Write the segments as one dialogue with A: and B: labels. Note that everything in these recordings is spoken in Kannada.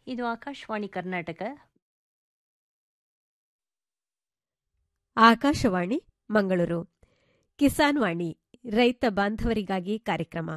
A: ಇದು ಆಕಾಶವಾಣಿ ಕರ್ನಾಟಕ
B: ಆಕಾಶವಾಣಿ ಮಂಗಳೂರು ಕಿಸಾನ್ ವಾಣಿ ರೈತ ಬಾಂಧವರಿಗಾಗಿ ಕಾರ್ಯಕ್ರಮ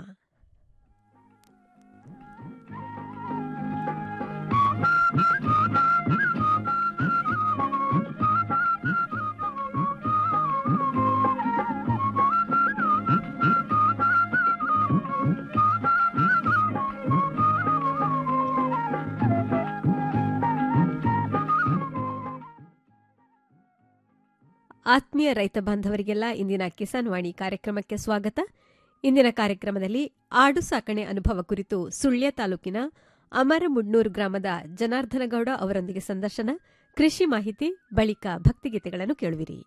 B: ಆತ್ಮೀಯ ರೈತ ಬಾಂಧವರಿಗೆಲ್ಲ ಇಂದಿನ ಕಿಸಾನ್ ವಾಣಿ ಕಾರ್ಯಕ್ರಮಕ್ಕೆ ಸ್ವಾಗತ ಇಂದಿನ ಕಾರ್ಯಕ್ರಮದಲ್ಲಿ ಆಡು ಸಾಕಣೆ ಅನುಭವ ಕುರಿತು ಸುಳ್ಯ ತಾಲೂಕಿನ ಅಮರಮುಡ್ನೂರು ಗ್ರಾಮದ ಜನಾರ್ದನಗೌಡ ಅವರೊಂದಿಗೆ ಸಂದರ್ಶನ ಕೃಷಿ ಮಾಹಿತಿ ಬಳಿಕ ಭಕ್ತಿಗೀತೆಗಳನ್ನು ಕೇಳುವಿರಿ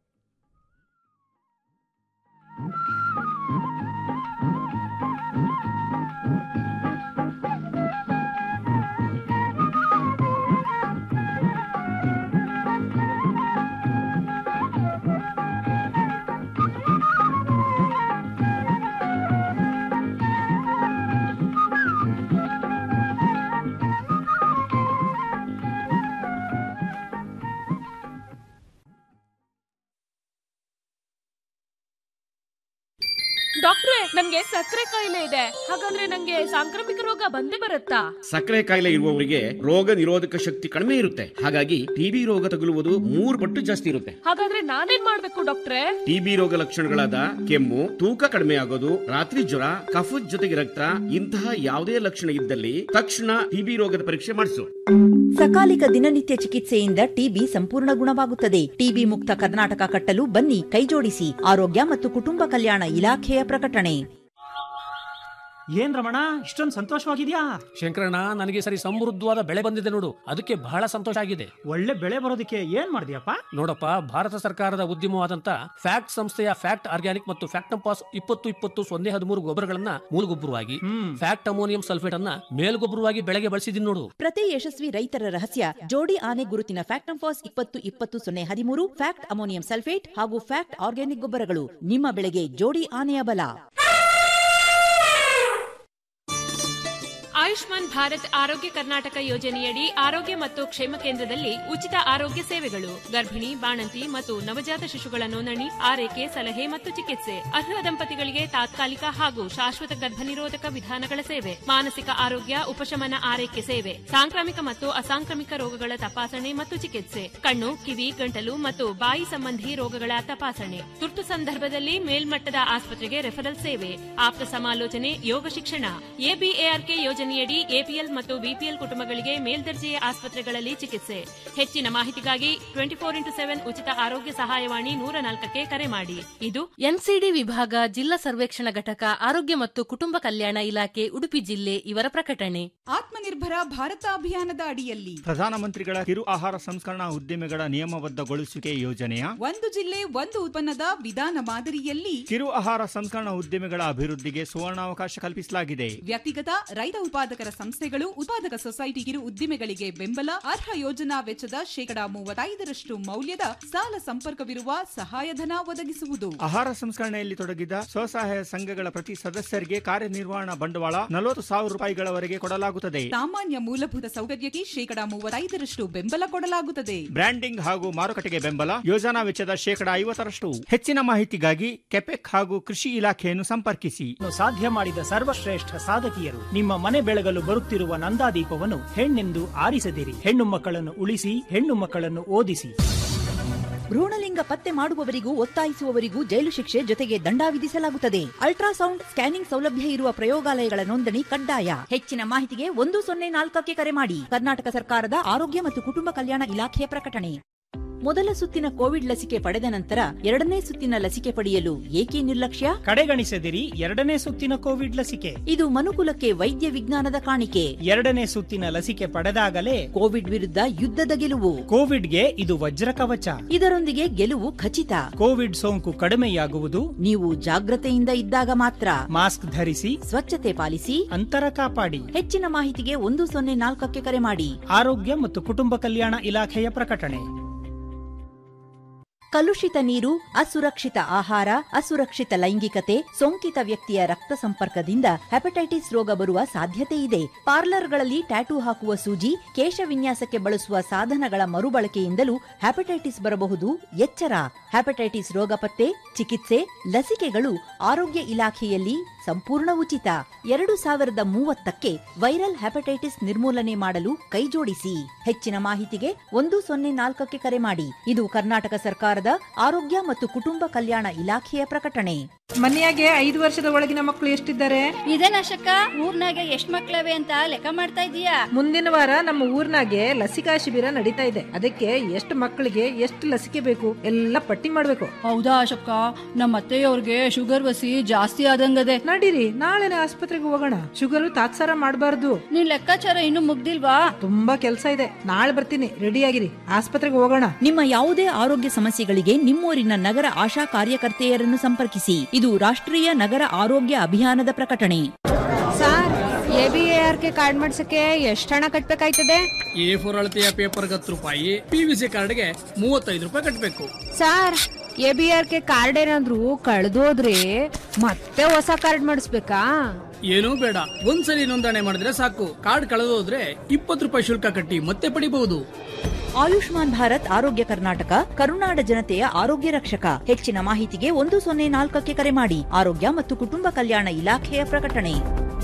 C: ಡಾಕ್ಟ್ರೆ ನನ್ಗೆ ಸಕ್ಕರೆ ಕಾಯಿಲೆ ಇದೆ ಹಾಗಂದ್ರೆ ನಂಗೆ ಸಾಂಕ್ರಾಮಿಕ ರೋಗ ಬಂದೇ ಬರುತ್ತಾ
D: ಸಕ್ಕರೆ ಕಾಯಿಲೆ ಇರುವವರಿಗೆ ರೋಗ ನಿರೋಧಕ ಶಕ್ತಿ ಕಡಿಮೆ ಇರುತ್ತೆ ಹಾಗಾಗಿ ಟಿಬಿ ರೋಗ ತಗುಲುವುದು ಮೂರು ಪಟ್ಟು ಜಾಸ್ತಿ ಇರುತ್ತೆ
C: ಹಾಗಾದ್ರೆ ನಾನೇನ್ ಮಾಡ್ಬೇಕು ಡಾಕ್ಟ್ರೆ
D: ಟಿಬಿ ರೋಗ ಲಕ್ಷಣಗಳಾದ ಕೆಮ್ಮು ತೂಕ ಕಡಿಮೆ ಆಗೋದು ರಾತ್ರಿ ಜ್ವರ ಕಫದ ಜೊತೆಗೆ ರಕ್ತ ಇಂತಹ ಯಾವುದೇ ಲಕ್ಷಣ ಇದ್ದಲ್ಲಿ ತಕ್ಷಣ ಟಿಬಿ ರೋಗದ ಪರೀಕ್ಷೆ ಮಾಡಿಸು
E: ಸಕಾಲಿಕ ದಿನನಿತ್ಯ ಚಿಕಿತ್ಸೆಯಿಂದ ಟಿಬಿ ಸಂಪೂರ್ಣ ಗುಣವಾಗುತ್ತದೆ ಟಿಬಿ ಮುಕ್ತ ಕರ್ನಾಟಕ ಕಟ್ಟಲು ಬನ್ನಿ ಕೈಜೋಡಿಸಿ ಆರೋಗ್ಯ ಮತ್ತು ಕುಟುಂಬ ಕಲ್ಯಾಣ ಇಲಾಖೆಯ ಪ್ರಕಟಣೆ
F: ಏನ್ ರಮಣ ಇಷ್ಟೊಂದು ಸಂತೋಷವಾಗಿದ್ಯಾ
G: ಶಂಕರಣ್ಣ ನನಗೆ ಸರಿ ಸಮೃದ್ಧವಾದ ಬೆಳೆ ಬಂದಿದೆ ನೋಡು ಅದಕ್ಕೆ ಬಹಳ ಸಂತೋಷ ಆಗಿದೆ
F: ಒಳ್ಳೆ ಬೆಳೆ ಬರೋದಕ್ಕೆ ಏನ್ ಮಾಡಿದ್ಯಪ್ಪ
G: ನೋಡಪ್ಪ ಭಾರತ ಸರ್ಕಾರದ ಉದ್ಯಮವಾದಂತ ಫ್ಯಾಕ್ಟ್ ಸಂಸ್ಥೆಯ ಫ್ಯಾಕ್ಟ್ ಆರ್ಗ್ಯಾನಿಕ್ ಮತ್ತು ಫ್ಯಾಕ್ಟಂಪಾಸ್ ಇಪ್ಪತ್ತು ಇಪ್ಪತ್ತು ಸೊನ್ನೆ ಹದಿಮೂರು ಗೊಬ್ಬರಗಳನ್ನ ಮೂಲಗೊಬ್ಬರವಾಗಿ
F: ಹ್ಮ್
G: ಫ್ಯಾಕ್ಟ್ ಅಮೋನಿಯಂ ಸಲ್ಫೇಟ್ ಅನ್ನ ಮೇಲ್ಗೊಬ್ಬರವಾಗಿ ಬೆಳೆಗೆ ಬಳಸಿದೀನಿ ನೋಡು
E: ಪ್ರತಿ ಯಶಸ್ವಿ ರೈತರ ರಹಸ್ಯ ಜೋಡಿ ಆನೆ ಗುರುತಿನ ಫ್ಯಾಕ್ಟಂಫಾಸ್ ಇಪ್ಪತ್ತು ಇಪ್ಪತ್ತು ಸೊನ್ನೆ ಹದಿಮೂರು ಫ್ಯಾಕ್ಟ್ ಅಮೋನಿಯಂ ಸಲ್ಫೇಟ್ ಹಾಗೂ ಫ್ಯಾಕ್ಟ್ ಆರ್ಗ್ಯಾನಿಕ್ ಗೊಬ್ಬರಗಳು ನಿಮ್ಮ ಬೆಳೆಗೆ ಜೋಡಿ ಆನೆಯ ಬಲ
C: ಆಯುಷ್ಮಾನ್ ಭಾರತ್ ಆರೋಗ್ಯ ಕರ್ನಾಟಕ ಯೋಜನೆಯಡಿ ಆರೋಗ್ಯ ಮತ್ತು ಕ್ಷೇಮ ಕೇಂದ್ರದಲ್ಲಿ ಉಚಿತ ಆರೋಗ್ಯ ಸೇವೆಗಳು ಗರ್ಭಿಣಿ ಬಾಣಂತಿ ಮತ್ತು ನವಜಾತ ಶಿಶುಗಳ ನೋಂದಣಿ ಆರೈಕೆ ಸಲಹೆ ಮತ್ತು ಚಿಕಿತ್ಸೆ ಅರ್ಹ ದಂಪತಿಗಳಿಗೆ ತಾತ್ಕಾಲಿಕ ಹಾಗೂ ಶಾಶ್ವತ ಗರ್ಭನಿರೋಧಕ ವಿಧಾನಗಳ ಸೇವೆ ಮಾನಸಿಕ ಆರೋಗ್ಯ ಉಪಶಮನ ಆರೈಕೆ ಸೇವೆ ಸಾಂಕ್ರಾಮಿಕ ಮತ್ತು ಅಸಾಂಕ್ರಾಮಿಕ ರೋಗಗಳ ತಪಾಸಣೆ ಮತ್ತು ಚಿಕಿತ್ಸೆ ಕಣ್ಣು ಕಿವಿ ಗಂಟಲು ಮತ್ತು ಬಾಯಿ ಸಂಬಂಧಿ ರೋಗಗಳ ತಪಾಸಣೆ ತುರ್ತು ಸಂದರ್ಭದಲ್ಲಿ ಮೇಲ್ಮಟ್ಟದ ಆಸ್ಪತ್ರೆಗೆ ರೆಫರಲ್ ಸೇವೆ ಆಪ್ತ ಸಮಾಲೋಚನೆ ಯೋಗ ಶಿಕ್ಷಣ ಎಬಿಎಆರ್ಕೆ ಯೋಜನೆಯಡಿ ಎಪಿಎಲ್ ಮತ್ತು ಬಿಪಿಎಲ್ ಕುಟುಂಬಗಳಿಗೆ ಮೇಲ್ದರ್ಜೆಯ ಆಸ್ಪತ್ರೆಗಳಲ್ಲಿ ಚಿಕಿತ್ಸೆ ಹೆಚ್ಚಿನ ಮಾಹಿತಿಗಾಗಿ ಟ್ವೆಂಟಿ ಫೋರ್ ಇಂಟು ಸೆವೆನ್ ಉಚಿತ ಆರೋಗ್ಯ ಸಹಾಯವಾಣಿ ನೂರ ನಾಲ್ಕಕ್ಕೆ ಕರೆ ಮಾಡಿ ಇದು
H: ಎನ್ಸಿಡಿ ವಿಭಾಗ ಜಿಲ್ಲಾ ಸರ್ವೇಕ್ಷಣಾ ಘಟಕ ಆರೋಗ್ಯ ಮತ್ತು ಕುಟುಂಬ ಕಲ್ಯಾಣ ಇಲಾಖೆ ಉಡುಪಿ ಜಿಲ್ಲೆ ಇವರ ಪ್ರಕಟಣೆ
I: ಆತ್ಮನಿರ್ಭರ ಭಾರತ ಅಭಿಯಾನದ ಅಡಿಯಲ್ಲಿ
F: ಪ್ರಧಾನಮಂತ್ರಿಗಳ ಕಿರು ಆಹಾರ ಸಂಸ್ಕರಣಾ ಉದ್ದಿಮೆಗಳ ನಿಯಮಬದ್ಧಗೊಳಿಸುವಿಕೆ ಯೋಜನೆಯ
I: ಒಂದು ಜಿಲ್ಲೆ ಒಂದು ಉತ್ಪನ್ನದ ವಿಧಾನ ಮಾದರಿಯಲ್ಲಿ
F: ಕಿರು ಆಹಾರ ಸಂಸ್ಕರಣಾ ಉದ್ದಿಮೆಗಳ ಅಭಿವೃದ್ಧಿಗೆ ಸುವರ್ಣಾವಕಾಶ ಕಲ್ಪಿಸಲಾಗಿದೆ
I: ವ್ಯಕ್ತಿಗತ ರೈತ ಉತ್ಪಾದಕರ ಸಂಸ್ಥೆಗಳು ಉತ್ಪಾದಕ ಸೊಸೈಟಿ ಕಿರು ಉದ್ದಿಮೆಗಳಿಗೆ ಬೆಂಬಲ ಅರ್ಹ ಯೋಜನಾ ವೆಚ್ಚದ ಶೇಕಡಾ ಮೂವತ್ತೈದರಷ್ಟು ಮೌಲ್ಯದ ಸಾಲ ಸಂಪರ್ಕವಿರುವ ಸಹಾಯಧನ ಒದಗಿಸುವುದು
F: ಆಹಾರ ಸಂಸ್ಕರಣೆಯಲ್ಲಿ ತೊಡಗಿದ ಸ್ವಸಹಾಯ ಸಂಘಗಳ ಪ್ರತಿ ಸದಸ್ಯರಿಗೆ ಕಾರ್ಯನಿರ್ವಹಣಾ ಬಂಡವಾಳ ನಲವತ್ತು ಸಾವಿರ ರೂಪಾಯಿಗಳವರೆಗೆ ಕೊಡಲಾಗುತ್ತದೆ
I: ಸಾಮಾನ್ಯ ಮೂಲಭೂತ ಸೌಕರ್ಯಕ್ಕೆ ಶೇಕಡಾ ಮೂವತ್ತೈದರಷ್ಟು ಬೆಂಬಲ ಕೊಡಲಾಗುತ್ತದೆ
F: ಬ್ರ್ಯಾಂಡಿಂಗ್ ಹಾಗೂ ಮಾರುಕಟ್ಟೆಗೆ ಬೆಂಬಲ ಯೋಜನಾ ವೆಚ್ಚದ ಶೇಕಡಾ ಐವತ್ತರಷ್ಟು ಹೆಚ್ಚಿನ ಮಾಹಿತಿಗಾಗಿ ಕೆಪೆಕ್ ಹಾಗೂ ಕೃಷಿ ಇಲಾಖೆಯನ್ನು ಸಂಪರ್ಕಿಸಿ
J: ಸಾಧ್ಯ ಮಾಡಿದ ಸರ್ವಶ್ರೇಷ್ಠ ಸಾಧಕಿಯರು ನಿಮ್ಮ ಮನೆ ಬೆಳಗಲು ಬರುತ್ತಿರುವ ನಂದಾದೀಪವನ್ನು ಹೆಣ್ಣೆಂದು ಆರಿಸದಿರಿ ಹೆಣ್ಣು ಮಕ್ಕಳನ್ನು ಉಳಿಸಿ ಹೆಣ್ಣು ಮಕ್ಕಳನ್ನು ಓದಿಸಿ
E: ಭ್ರೂಣಲಿಂಗ ಪತ್ತೆ ಮಾಡುವವರಿಗೂ ಒತ್ತಾಯಿಸುವವರಿಗೂ ಜೈಲು ಶಿಕ್ಷೆ ಜೊತೆಗೆ ದಂಡ ವಿಧಿಸಲಾಗುತ್ತದೆ ಅಲ್ಟ್ರಾಸೌಂಡ್ ಸ್ಕ್ಯಾನಿಂಗ್ ಸೌಲಭ್ಯ ಇರುವ ಪ್ರಯೋಗಾಲಯಗಳ ನೋಂದಣಿ ಕಡ್ಡಾಯ ಹೆಚ್ಚಿನ ಮಾಹಿತಿಗೆ ಒಂದು ಸೊನ್ನೆ ನಾಲ್ಕಕ್ಕೆ ಕರೆ ಮಾಡಿ ಕರ್ನಾಟಕ ಸರ್ಕಾರದ ಆರೋಗ್ಯ ಮತ್ತು ಕುಟುಂಬ ಕಲ್ಯಾಣ ಇಲಾಖೆಯ ಪ್ರಕಟಣೆ ಮೊದಲ ಸುತ್ತಿನ ಕೋವಿಡ್ ಲಸಿಕೆ ಪಡೆದ ನಂತರ ಎರಡನೇ ಸುತ್ತಿನ ಲಸಿಕೆ ಪಡೆಯಲು ಏಕೆ ನಿರ್ಲಕ್ಷ್ಯ
J: ಕಡೆಗಣಿಸದಿರಿ ಎರಡನೇ ಸುತ್ತಿನ ಕೋವಿಡ್ ಲಸಿಕೆ
E: ಇದು ಮನುಕುಲಕ್ಕೆ ವೈದ್ಯ ವಿಜ್ಞಾನದ ಕಾಣಿಕೆ
J: ಎರಡನೇ ಸುತ್ತಿನ ಲಸಿಕೆ ಪಡೆದಾಗಲೇ
E: ಕೋವಿಡ್ ವಿರುದ್ಧ ಯುದ್ಧದ ಗೆಲುವು
J: ಕೋವಿಡ್ಗೆ ಇದು ವಜ್ರ ಕವಚ
E: ಇದರೊಂದಿಗೆ ಗೆಲುವು ಖಚಿತ
J: ಕೋವಿಡ್ ಸೋಂಕು ಕಡಿಮೆಯಾಗುವುದು
E: ನೀವು ಜಾಗ್ರತೆಯಿಂದ ಇದ್ದಾಗ ಮಾತ್ರ
J: ಮಾಸ್ಕ್ ಧರಿಸಿ
E: ಸ್ವಚ್ಛತೆ ಪಾಲಿಸಿ
J: ಅಂತರ ಕಾಪಾಡಿ
E: ಹೆಚ್ಚಿನ ಮಾಹಿತಿಗೆ ಒಂದು ಸೊನ್ನೆ ನಾಲ್ಕಕ್ಕೆ ಕರೆ ಮಾಡಿ
J: ಆರೋಗ್ಯ ಮತ್ತು ಕುಟುಂಬ ಕಲ್ಯಾಣ ಇಲಾಖೆಯ ಪ್ರಕಟಣೆ
E: ಕಲುಷಿತ ನೀರು ಅಸುರಕ್ಷಿತ ಆಹಾರ ಅಸುರಕ್ಷಿತ ಲೈಂಗಿಕತೆ ಸೋಂಕಿತ ವ್ಯಕ್ತಿಯ ರಕ್ತ ಸಂಪರ್ಕದಿಂದ ಹೆಪಟೈಟಿಸ್ ರೋಗ ಬರುವ ಸಾಧ್ಯತೆ ಇದೆ ಪಾರ್ಲರ್ಗಳಲ್ಲಿ ಟ್ಯಾಟೂ ಹಾಕುವ ಸೂಜಿ ಕೇಶ ವಿನ್ಯಾಸಕ್ಕೆ ಬಳಸುವ ಸಾಧನಗಳ ಮರುಬಳಕೆಯಿಂದಲೂ ಹೆಪಟೈಟಿಸ್ ಬರಬಹುದು ಎಚ್ಚರ ಹೆಪಟೈಟಿಸ್ ರೋಗ ಪತ್ತೆ ಚಿಕಿತ್ಸೆ ಲಸಿಕೆಗಳು ಆರೋಗ್ಯ ಇಲಾಖೆಯಲ್ಲಿ ಸಂಪೂರ್ಣ ಉಚಿತ ಎರಡು ಸಾವಿರದ ಮೂವತ್ತಕ್ಕೆ ವೈರಲ್ ಹೆಪಟೈಟಿಸ್ ನಿರ್ಮೂಲನೆ ಮಾಡಲು ಕೈಜೋಡಿಸಿ ಹೆಚ್ಚಿನ ಮಾಹಿತಿಗೆ ಒಂದು ಸೊನ್ನೆ ನಾಲ್ಕಕ್ಕೆ ಕರೆ ಮಾಡಿ ಇದು ಕರ್ನಾಟಕ ಸರ್ಕಾರದ ಆರೋಗ್ಯ ಮತ್ತು ಕುಟುಂಬ ಕಲ್ಯಾಣ ಇಲಾಖೆಯ ಪ್ರಕಟಣೆ
A: ಮನೆಯಾಗೆ ಐದು ವರ್ಷದ ಒಳಗಿನ ಮಕ್ಕಳು ಎಷ್ಟಿದ್ದಾರೆ
K: ಇದೇ ನಶಕ ಊರ್ನಾಗ ಎಷ್ಟ್ ಮಕ್ಳವೆ ಅಂತ ಲೆಕ್ಕ ಮಾಡ್ತಾ ಇದೀಯಾ
A: ಮುಂದಿನ ವಾರ ನಮ್ಮ ಊರ್ನಾಗೆ ಲಸಿಕಾ ಶಿಬಿರ ನಡೀತಾ ಇದೆ ಅದಕ್ಕೆ ಎಷ್ಟು ಮಕ್ಕಳಿಗೆ ಎಷ್ಟು ಲಸಿಕೆ ಬೇಕು ಎಲ್ಲ ಪಟ್ಟಿ ಮಾಡ್ಬೇಕು
K: ಹೌದಾ ಅಶಕ್ಕ ನಮ್ಮ ಅತ್ತೆಯವ್ರಿಗೆ ಶುಗರ್ ವಸಿ ಜಾಸ್ತಿ ಆದಂಗದೆ
A: ನಡೀರಿ ನಾಳೆನೆ ಆಸ್ಪತ್ರೆಗೆ ಹೋಗೋಣ ಶುಗರ್ ತಾತ್ಸಾರ ಮಾಡಬಾರ್ದು
K: ನಿನ್ ಲೆಕ್ಕಾಚಾರ ಇನ್ನು ಮುಗ್ದಿಲ್ವಾ
A: ತುಂಬಾ ಕೆಲಸ ಇದೆ ನಾಳೆ ಬರ್ತೀನಿ ರೆಡಿ ಆಗಿರಿ ಆಸ್ಪತ್ರೆಗೆ ಹೋಗೋಣ
E: ನಿಮ್ಮ ಯಾವುದೇ ಆರೋಗ್ಯ ಸಮಸ್ಯೆಗಳಿಗೆ ನಿಮ್ಮೂರಿನ ನಗರ ಆಶಾ ಕಾರ್ಯಕರ್ತೆಯರನ್ನು ಸಂಪರ್ಕಿಸಿ ಇದು ರಾಷ್ಟ್ರೀಯ ನಗರ ಆರೋಗ್ಯ ಅಭಿಯಾನದ ಪ್ರಕಟಣೆ
L: sir A B A R K card ಮಾಡ್ಸಕ್ಕೆ ಎಷ್ಟು ಹಣ ಕಟ್ಬೇಕಾಯ್ತದೆ
G: ಎ ಫೋರ್ ಅಳತೆಯ ಪೇಪರ್ಗೆ ಹತ್ತು ರೂಪಾಯಿ ಪಿ ವಿ ಸಿ ಕಾರ್ಡ್ಗೆ ಮೂವತ್ತೈದು ರೂಪಾಯಿ ಕಟ್ಟಬೇಕು
L: sir A B R K card ಏನಾದ್ರು ಕಳ್ದೋದ್ರೆ ಮತ್ತೆ ಹೊಸ ಕಾರ್ಡ್ ಮಾಡಿಸ್ಬೇಕಾ
G: ಏನೂ ಬೇಡ ಒಂದ್ಸಲಿ ನೋಂದಣಿ ಮಾಡಿದ್ರೆ ಸಾಕು ಕಾರ್ಡ್ ಕಳೆದೋದ್ರೆ ಇಪ್ಪತ್ತು ರೂಪಾಯಿ ಶುಲ್ಕ ಕಟ್ಟಿ ಮತ್ತೆ ಪಡಿಬಹುದು
E: ಆಯುಷ್ಮಾನ್ ಭಾರತ್ ಆರೋಗ್ಯ ಕರ್ನಾಟಕ ಕರುನಾಡ ಜನತೆಯ ಆರೋಗ್ಯ ರಕ್ಷಕ ಹೆಚ್ಚಿನ ಮಾಹಿತಿಗೆ ಒಂದು ಸೊನ್ನೆ ನಾಲ್ಕಕ್ಕೆ ಕರೆ ಮಾಡಿ ಆರೋಗ್ಯ ಮತ್ತು ಕುಟುಂಬ ಕಲ್ಯಾಣ ಇಲಾಖೆಯ ಪ್ರಕಟಣೆ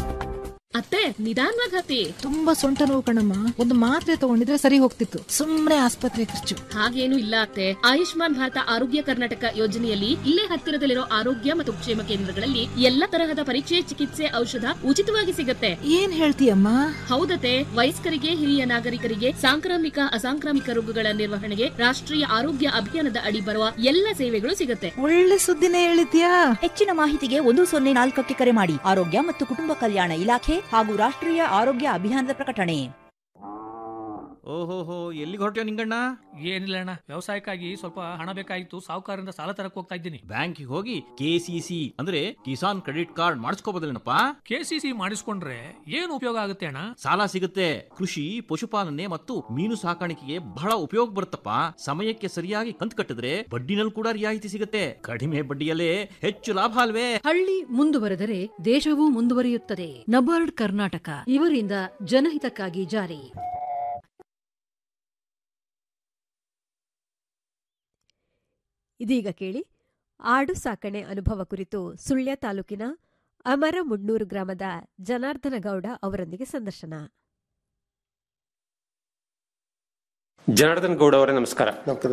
C: ಅತ್ತೆ ನಿಧಾನವಾಗಿ ಹತ್ತಿ
A: ತುಂಬಾ ಸೊಂಟ ನೋವು ಕಣಮ್ಮ ಒಂದು ಮಾತ್ರೆ ತಗೊಂಡಿದ್ರೆ ಸರಿ ಹೋಗ್ತಿತ್ತು ಸುಮ್ನೆ ಆಸ್ಪತ್ರೆ ಖರ್ಚು
C: ಹಾಗೇನು ಇಲ್ಲ ಅತ್ತೆ ಆಯುಷ್ಮಾನ್ ಭಾರತ ಆರೋಗ್ಯ ಕರ್ನಾಟಕ ಯೋಜನೆಯಲ್ಲಿ ಇಲ್ಲೇ ಹತ್ತಿರದಲ್ಲಿರೋ ಆರೋಗ್ಯ ಮತ್ತು ಕ್ಷೇಮ ಕೇಂದ್ರಗಳಲ್ಲಿ ಎಲ್ಲ ತರಹದ ಪರೀಕ್ಷೆ ಚಿಕಿತ್ಸೆ ಔಷಧ ಉಚಿತವಾಗಿ ಸಿಗುತ್ತೆ
A: ಏನ್ ಹೇಳ್ತೀಯಮ್ಮ
C: ಹೌದತೆ ವಯಸ್ಕರಿಗೆ ಹಿರಿಯ ನಾಗರಿಕರಿಗೆ ಸಾಂಕ್ರಾಮಿಕ ಅಸಾಂಕ್ರಾಮಿಕ ರೋಗಗಳ ನಿರ್ವಹಣೆಗೆ ರಾಷ್ಟ್ರೀಯ ಆರೋಗ್ಯ ಅಭಿಯಾನದ ಅಡಿ ಬರುವ ಎಲ್ಲ ಸೇವೆಗಳು ಸಿಗುತ್ತೆ
A: ಒಳ್ಳೆ ಸುದ್ದಿನೇ ಹೇಳಿದ್ಯಾ
E: ಹೆಚ್ಚಿನ ಮಾಹಿತಿಗೆ ಒಂದು ಸೊನ್ನೆ ನಾಲ್ಕಕ್ಕೆ ಕರೆ ಮಾಡಿ ಆರೋಗ್ಯ ಮತ್ತು ಕುಟುಂಬ ಕಲ್ಯಾಣ ಇಲಾಖೆ ಹಾಗೂ ರಾಷ್ಟ್ರೀಯ ಆರೋಗ್ಯ ಅಭಿಯಾನದ ಪ್ರಕಟಣೆ
M: ಓಹೋಹೋ ಎಲ್ಲಿಗೆ ಹೊರಟ್ಯೋ ನಿಂಗಣ್ಣ
G: ಏನಿಲ್ಲ ಅಣ್ಣ ವ್ಯವಸಾಯಕ್ಕಾಗಿ ಸ್ವಲ್ಪ ಹಣ ಬೇಕಾಗಿತ್ತು ಸಾಹುಕಾರರಿಂದ ಸಾಲ ತರಕ್ ಹೋಗ್ತಾ ಇದ್ದೀನಿ
M: ಬ್ಯಾಂಕಿಗೆ ಹೋಗಿ ಕೆಸಿಸಿ ಅಂದ್ರೆ ಕಿಸಾನ್ ಕ್ರೆಡಿಟ್ ಕಾರ್ಡ್ ಮಾಡಿಸ್ಕೋಬೋದಲ್ಲೇನಪ್ಪ
G: ಕೆಸಿಸಿ ಮಾಡಿಸ್ಕೊಂಡ್ರೆ ಏನು ಉಪಯೋಗ ಆಗುತ್ತೆ ಅಣ್ಣ
M: ಸಾಲ ಸಿಗುತ್ತೆ ಕೃಷಿ ಪಶುಪಾಲನೆ ಮತ್ತು ಮೀನು ಸಾಕಾಣಿಕೆಗೆ ಬಹಳ ಉಪಯೋಗ ಬರುತ್ತಪ್ಪ ಸಮಯಕ್ಕೆ ಸರಿಯಾಗಿ ಕಂತು ಕಟ್ಟಿದ್ರೆ ಬಡ್ಡಿನಲ್ಲಿ ಕೂಡ ರಿಯಾಯಿತಿ ಸಿಗುತ್ತೆ ಕಡಿಮೆ ಬಡ್ಡಿಯಲ್ಲೇ ಹೆಚ್ಚು ಲಾಭ ಅಲ್ವೇ
N: ಹಳ್ಳಿ ಮುಂದುವರೆದರೆ ದೇಶವೂ ಮುಂದುವರಿಯುತ್ತದೆ ನಬಾರ್ಡ್ ಕರ್ನಾಟಕ ಇವರಿಂದ ಜನಹಿತಕ್ಕಾಗಿ ಜಾರಿ
B: ಇದೀಗ ಕೇಳಿ ಆಡು ಸಾಕಣೆ ಅನುಭವ ಕುರಿತು ಸುಳ್ಯ ತಾಲೂಕಿನ ಅಮರ ಮುಡ್ನೂರು ಗ್ರಾಮದ ಜನಾರ್ದನ ಗೌಡ ಅವರೊಂದಿಗೆ ಸಂದರ್ಶನ
O: ಜನಾರ್ದನ್ ಗೌಡ ಅವರೇ ನಮಸ್ಕಾರ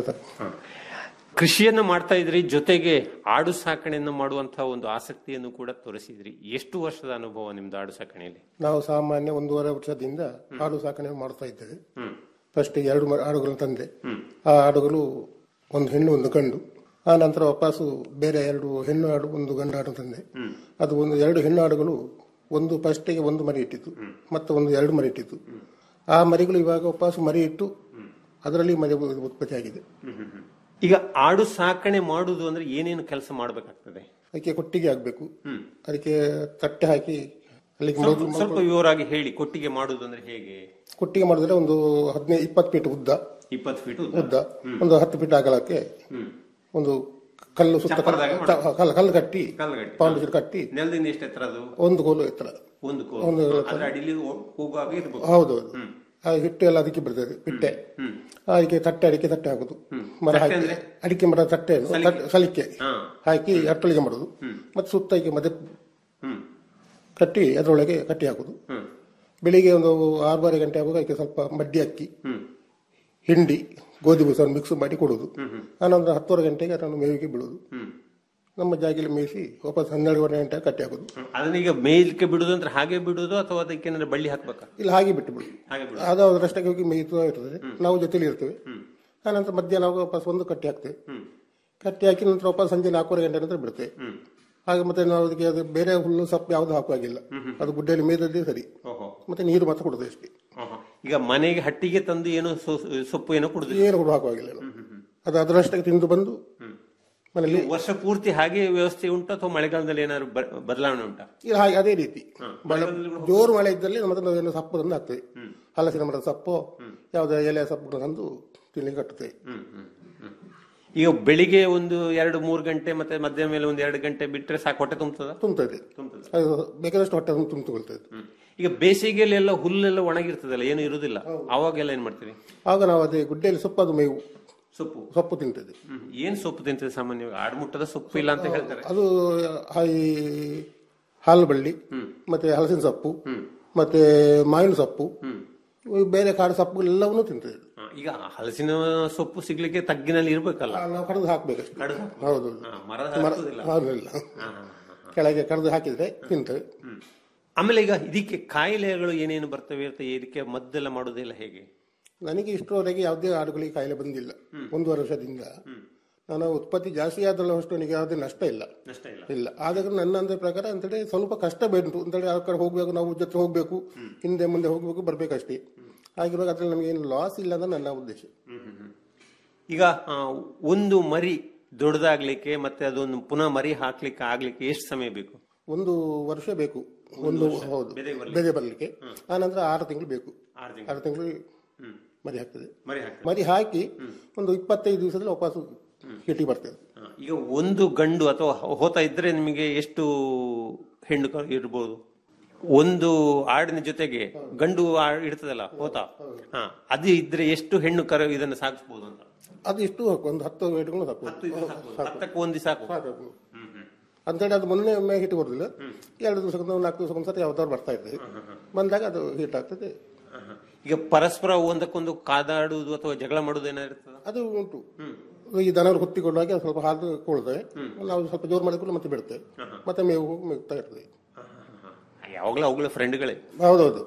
O: ಕೃಷಿಯನ್ನು ಮಾಡ್ತಾ ಇದ್ರಿ ಜೊತೆಗೆ ಆಡು ಸಾಕಣೆಯನ್ನು ಮಾಡುವಂತಹ ಒಂದು ಆಸಕ್ತಿಯನ್ನು ಕೂಡ ತೋರಿಸಿದ್ರಿ ಎಷ್ಟು ವರ್ಷದ ಅನುಭವ ನಿಮ್ದು ಆಡು ಸಾಕಣೆಯಲ್ಲಿ
P: ನಾವು ಸಾಮಾನ್ಯ ಒಂದೂವರೆ ವರ್ಷದಿಂದ ಆಡು ಸಾಕಣೆ ಮಾಡ್ತಾ ಇದ್ದೇವೆ ಫಸ್ಟ್ ಎರಡು ಮ- ಆಡುಗಳನ್ನು ತಂದೆ ಆ ಆಡುಗಳು ಒಂದು ಹೆಣ್ಣು ಒಂದು ಗಂಡು ಆ ನಂತರ ವಾಪಸ್ಸು ಬೇರೆ ಎರಡು ಹೆಣ್ಣು ಆಡು ಒಂದು ಗಂಡು ಆಡು ತಂದೆ ಅದು ಒಂದು ಎರಡು ಹೆಣ್ಣು ಆಡುಗಳು ಒಂದು ಫಸ್ಟಿಗೆ ಒಂದು ಮರಿ ಇಟ್ಟಿತ್ತು ಮತ್ತು ಒಂದು ಎರಡು ಮರಿ ಇಟ್ಟಿತ್ತು ಆ ಮರಿಗಳು ಇವಾಗ ವಾಪಸ್ಸು ಮರಿ ಇಟ್ಟು ಅದರಲ್ಲಿ ಮರಿ ಉ- ಉತ್ಪತ್ತಿ ಆಗಿದೆ
O: ಈಗ ಆಡು ಸಾಕಣೆ ಮಾಡುದು ಅಂದ್ರೆ ಏನೇನು ಕೆಲಸ ಮಾಡಬೇಕಾಗ್ತದೆ
P: ಅದಕ್ಕೆ ಕೊಟ್ಟಿಗೆ ಆಗಬೇಕು ಅದಕ್ಕೆ ತಟ್ಟೆ ಹಾಕಿ ಅಲ್ಲಿಗೆ
O: ಸ್ವಲ್ಪ
P: ಮೊದಲು
O: ಸ್ವಲ್ಪ ವಿವರವಾಗಿ ಹೇಳಿ ಕೊಟ್ಟಿಗೆ ಮಾಡುದು ಅಂದ್ರೆ ಹೇಗೆ
P: ಕೊಟ್ಟಿಗೆ ಮಾಡಿದ್ರೆ ಒಂದು ಹದಿನೈದು ಇಪ್ಪತ್ತು ಫೀಟ್ ಉದ್ದ
O: ಇಪ್ಪತ್ತು ಫೀಟ್
P: ಉದ್ದ ಒಂದು ಹತ್ತು ಫೀಟ್ ಅಗಲಕ್ಕೆ ಒಂದು ಕಲ್ಲು ಸುತ್ತ ಕಲ್ಲು-
O: ಚಪ್ಪರದಾಗೆ ಮಾಡೋದು.
P: ಕಲ್ಲು ಕಲ್ಲು ಕಟ್ಟಿ
O: ಕಲ್ಲು ಕಟ್ಟಿ.
P: ಫೌಂಡೇಶನ್ ಕಟ್ಟಿ
O: ನೆಲದಿಂದ ಎಷ್ಟು ಎತ್ತರ ಅದು
P: ಒಂದು ಕೋಲು ಎತ್ತರ
O: ಒಂದು ಕೋಲು
P: ಒಂದು
O: ಅದ್ರ ಅಡಿಲಿ ಹೋಗುವಾಗ ಇರ್ಬೇಕು
P: ಹೌದು ಆ ಹಿಟ್ಟು ಎಲ್ಲ ಅದಕ್ಕೆ ಬರ್ತದೆ ಪಿಟ್ಟೆ ಅದಕ್ಕೆ ತಟ್ಟೆ ಅಡಿಕೆ ತಟ್ಟೆ ಹಾಕುದು ಮರ
O: ತಟ್ಟೆ
P: ಹಾಕಿ
O: ಅಂದ್ರೆ?
P: ಅಡಿಕೆ ಮರ ತಟ್ಟೆಯನ್ನು
O: ಸಲಿಕೆ.
P: ತಟ್ಟೆ- ಸಲಿಕೆ
O: ಹಾ.
P: ಹಾಕಿ ಅಟ್ಟಳಿಗೆ ಮಾಡುದು ಮತ್ತೆ ಸುತ್ತ ಹೀಗೆ ಮಧ್ಯೆ ಕಟ್ಟಿ ಅದರೊಳಗೆ ಕಟ್ಟಿ ಹಾಕುದು ಬೆಳಿಗ್ಗೆ ಒಂದು ಆರೂವರೆ ಗಂಟೆ ಆಗುವಾಗ ಅದಕ್ಕೆ ಸ್ವಲ್ಪ ಮಡ್ಡಿ ಅಕ್ಕಿ ಹಿಂಡಿ ಗೋಧಿ ಬೂಸನ್ನು ಮಿಕ್ಸ್ ಮಾಡಿ ಕೊಡುದು ಆನಂತರ ಹತ್ತುವರೆ ಗಂಟೆಗೆ ಅದನ್ನು ಮೇವಿಗೆ ಬಿಡುದು ನಮ್ಮ ಜಾಗಿಲಿ ಮೇಯಿಸಿ ವಾಪಸ್ ಹನ್ನೆರಡುವರೆ ಗಂಟೆ ಕಟ್ಟಿ ಹಾಕುದು
O: ಅದನ್ನ ಈಗ ಮೇಯ್ಲಿಕ್ಕೆ ಬಿಡುದು ಅಂದ್ರೆ ಹಾಗೆ ಬಿಡುದು ಅಥವಾ ಅದಕ್ಕೆ ಏನಾದ್ರು ಬಳ್ಳಿ ಹಾಕ್ಬೇಕಾ
P: ಇಲ್ಲ ಹಾಗೆ ಬಿಟ್ಟು ಬಿಡುದು
O: ಹಾಗೆ ಬಿಡುದು
P: ಅದು ಅದರಷ್ಟಕ್ಕೆ ಹೋಗಿ ಮೇಯ್ತಾ ಇರ್ತದೆ ನಾವು ಜೊತೆಲಿ ಇರ್ತೇವೆ ಆನಂತರ ಮಧ್ಯಾಹ್ನ ಆಗುವಾಗ ವಾಪಸ್ ಒಂದು ಕಟ್ಟಿ ಹಾಕ್ತೇವೆ ಕಟ್ಟಿ ಹಾಕಿ ನಂತರ ವಾಪಸ್ ಸಂಜೆ ನಾಲ್ಕೂವರೆ ಗಂಟೆ ನಂತರ ಬಿಡುತ್ತೇವೆ ಹಾಗೆ ಮತ್ತೆ ನಾವು ಅದಕ್ಕೆ ಅದು ಬೇರೆ ಹುಲ್ಲು ಸೊಪ್ಪು ಯಾವುದು ಹಾಕುವಾಗಿಲ್ಲ ಅದು ಗುಡ್ಡೆಯಲ್ಲಿ ಮೇಯ್ದದ್ದೇ ಸರಿ
O: ಓಹೋ.
P: ಮತ್ತೆ ನೀರು ಮಾತ್ರ ಕೊಡುದು ಅಷ್ಟೇ
O: ಆಹಾ. ಈಗ ಮನೆಗೆ ಹಟ್ಟಿಗೆ ತಂದು ಏನೋ ಸೊ- ಸೊಪ್ಪು ಏನೋ ಕೊಡುದು
P: ಏನು ಕೂಡ ಹಾಕುವಾಗಿಲ್ಲ ನಾವು. ಅದು ಅದರಷ್ಟಕ್ಕೆ ತಿಂದು ಬಂದು ಮನೆಯಲ್ಲಿ
O: ವರ್ಷ ಪೂರ್ತಿ ಹಾಗೆ ವ್ಯವಸ್ಥೆ ಉಂಟು ಅಥವಾ ಮಳೆಗಾಲದಲ್ಲಿ ಏನಾದ್ರು ಬ- ಬದಲಾವಣೆ ಉಂಟಾ
P: ಇಲ್ಲ ಹಾಗೆ ಅದೇ ರೀತಿ ಮಳೆ ಜೋರು ಮಳೆ ಇದ್ದಲ್ಲಿ ಮತ್ತೆ ನಾವು ಏನು ಸೊಪ್ಪು ತಂದು ಹಾಕ್ತೇವೆ ಹಲಸಿನ ಮರದ ಸೊಪ್ಪು ಯಾವುದೇ ಎಲೆ ಸೊಪ್ಪು ತಂದು ತಿನ್ಲಿಕ್ಕೆ ಕಟ್ಟುತ್ತೇವೆ
O: ಈಗ ಬೆಳಿಗ್ಗೆ ಒಂದು ಎರಡು ಮೂರು ಗಂಟೆ ಮತ್ತೆ ಮಧ್ಯಾಹ್ನ ಮೇಲೆ ಒಂದು ಎರಡು ಗಂಟೆ ಬಿಟ್ರೆ ಸಾಕು ಹೊಟ್ಟೆ ತುಂಬುತ್ತದ
P: ತುಂಬ್ತದೆ ಅದು ಬೇಕಾದಷ್ಟು ಹೊಟ್ಟೆ ತುಂಬಿಕೊಳ್ತದೆ
O: ಈಗ ಬೇಸಿಗೆಯಲ್ಲಿ ಎಲ್ಲ ಹುಲ್ಲೆಲ್ಲ ಒಣಗಿರ್ತದಲ್ಲ ಏನು ಇರುದಿಲ್ಲ ಅವಾಗೆಲ್ಲ ಏನ್ ಮಾಡ್ತೀವಿ
P: ಆಗ ನಾವು ಅದೇ ಗುಡ್ಡೆಯಲ್ಲಿ ಸೊಪ್ಪು ಅದು ಮೇವು
O: ಸೊಪ್ಪು
P: ಸೊಪ್ಪು ತಿಂತದೆ
O: ಹ್ಮ್. ಏನ್ ಸೊಪ್ಪು ತಿಂತದೆ ಸಾಮಾನ್ಯವಾಗಿ ಆಡ್ಮುಟ್ಟದ ಸೊಪ್ಪು ಇಲ್ಲ ಅಂತ ಹೇಳ್ತಾರೆ
P: ಅದು ಆ ಈ ಹಾಲು ಬಳ್ಳಿ ಮತ್ತೆ ಹಲಸಿನ ಸೊಪ್ಪು ಮತ್ತೆ ಮಾವಿನ ಸೊಪ್ಪು ಈ ಬೇರೆ ಕಾಡು ಸೊಪ್ಪು ಎಲ್ಲವನ್ನೂ ತಿಂತದೆ
O: ಹ, ಈಗ ಹಲಸಿನ ಸೊಪ್ಪು ಸಿಗ್ಲಿಕ್ಕೆ ತಗ್ಗಿನಲ್ಲಿ ಇರ್ಬೇಕಲ್ಲ
P: ನಾವು ಕಡಿದು ಹಾಕ್ಬೇಕಷ್ಟೇ
O: ಕಡ್ದು
P: ಹೌದು
O: ಹಾ, ಮರದ
P: ಮರ-
O: ಹತ್ತುದಿಲ್ಲ.
P: ಹೌದಿಲ್ಲ ಕೆಳಗೆ ಕಡಿದು ಹಾಕಿದ್ರೆ ತಿಂತವೆ
O: ಆಮೇಲೆ ಈಗ ಇದಕ್ಕೆ ಕಾಯಿಲೆಗಳು ಏನೇನು ಬರ್ತವೆ ಅಂತ ಇದಕ್ಕೆ ಮದ್ದೆಲ್ಲ ಮಾಡೋದಿಲ್ಲ ಹೇಗೆ
P: ನನಗೆ ಇಷ್ಟರವರೆಗೆ ಯಾವುದೇ ಆಡುಗಳಿಗೆ ಕಾಯಿಲೆ ಬಂದಿಲ್ಲ ಒಂದೂವರೆ ವರ್ಷದಿಂದ ನಾನು ಉತ್ಪತ್ತಿ ಜಾಸ್ತಿ ಆದಲ್ಲ ಅಷ್ಟು ನನಗೆ ಯಾವುದೇ ನಷ್ಟ ಇಲ್ಲ
O: ನಷ್ಟ ಇಲ್ಲ
P: ಇಲ್ಲ ಆದಾಗ ನನ್ನ ಅಂದ್ರೆ ಪ್ರಕಾರ ಅಂತೇಳಿ ಸ್ವಲ್ಪ ಕಷ್ಟ ಬಂತು ಅಂತೇಳಿ ಆ ಕಡೆ ಹೋಗ್ಬೇಕು ನಾವು ಜೊತೆ ಹೋಗ್ಬೇಕು ಹಿಂದೆ ಮುಂದೆ ಹೋಗ್ಬೇಕು ಬರ್ಬೇಕಷ್ಟೇ ಆಗಿರುವಾಗ ಅದ್ರಲ್ಲಿ ನಮಗೆ ಏನು ಲಾಸ್ ಇಲ್ಲ ಅಂತ ನನ್ನ ಉದ್ದೇಶ
O: ಈಗ ಆ, ಒಂದು ಮರಿ ದೊಡ್ಡದಾಗ್ಲಿಕ್ಕೆ ಮತ್ತೆ ಅದೊಂದು ಪುನಃ ಮರಿ ಹಾಕ್ಲಿಕ್ಕೆ ಆಗ್ಲಿಕ್ಕೆ ಎಷ್ಟು ಸಮಯ ಬೇಕು
P: ಒಂದು ವರ್ಷ ಬೇಕು ಒಂದು ಹೌದು
O: ಬೆದೆ ಬರ್ಲಿಕ್ಕೆ.
P: ಬೆದೆ ಬರಲಿಕ್ಕೆ ಆ ನಂತರ ಆರು ತಿಂಗಳು ಬೇಕು
O: ಆರು ತಿಂಗಳು.
P: ಆರು ತಿಂಗಳು ಮರಿ ಹಾಕ್ತದೆ
O: ಮರಿ ಹಾಕ್ತದೆ.
P: ಮರಿ ಹಾಕಿ ಒಂದು ಇಪ್ಪತ್ತೈದು ದಿವಸದಲ್ಲಿ ವಾಪಸ್ ಹಿಟಿ ಬರ್ತದೆ
O: ಹ, ಈಗ ಒಂದು ಗಂಡು ಅಥವಾ ಹೋತ ಇದ್ರೆ ನಿಮಗೆ ಎಷ್ಟು ಹೆಣ್ಣು ಕ- ಇರ್ಬೋದು ಒಂದು ಆಡಿನ ಜೊತೆಗೆ ಗಂಡು ಆ- ಇರ್ತದಲ್ಲ ಹೋತ ಹಾ ಅದು ಇದ್ರೆ ಎಷ್ಟು ಹೆಣ್ಣು ಕರ ಇದನ್ನು ಸಾಗಿಸ್ಬೋದು ಅಂತ
P: ಅದು ಎಷ್ಟು ಹಾಕು ಒಂದು ಹತ್ತು ಇಟ್ಕೊಂಡು ಸಾಕು
O: ಹತ್ತಕ್ಕೆ ಒಂದು ಸಾಕು
P: ಸಾಕು ಅಂತೇಳಿ ಅದು ಮೊನ್ನೆ ಒಮ್ಮೆ ಹಿಟ್ಟು ಬರುದಿಲ್ಲ ಎರಡು ದಿವಸಕ್ಕೊಂದು ನಾಲ್ಕು ದಿವಸಕ್ಕೊಂದು ಸತಿ ಯಾವ್ದಾದ್ರು ಬರ್ತಾ ಇರ್ತದೆ ಬಂದಾಗ ಅದು ಹೀಟ್ ಆಗ್ತದೆ
O: ಈಗ ಪರಸ್ಪರ ಒಂದಕ್ಕೊಂದು ಕಾದಾಡುವುದು ಅಥವಾ ಜಗಳ ಮಾಡುವುದು ಏನಾಗಿರ್ತದ
P: ಅದು ಉಂಟು ಈ ದನವರು ಹೊತ್ತಿಕೊಂಡಾಗ ಅದು ಸ್ವಲ್ಪ ಹಾಲು ಕೊಳ್ತವೆ ನಾವು ಸ್ವಲ್ಪ ಜೋರು ಮಾಡಿಕೊಂಡು ಮತ್ತೆ ಬಿಡ್ತೇವೆ ಮತ್ತೆ ಮೇವು ಮೇಗ್ತಾ ಇರ್ತದೆ
O: ಯಾವಾಗಲೂ ಅವುಗಳ ಫ್ರೆಂಡ್ಗಳೇ
P: ಹೌದೌದು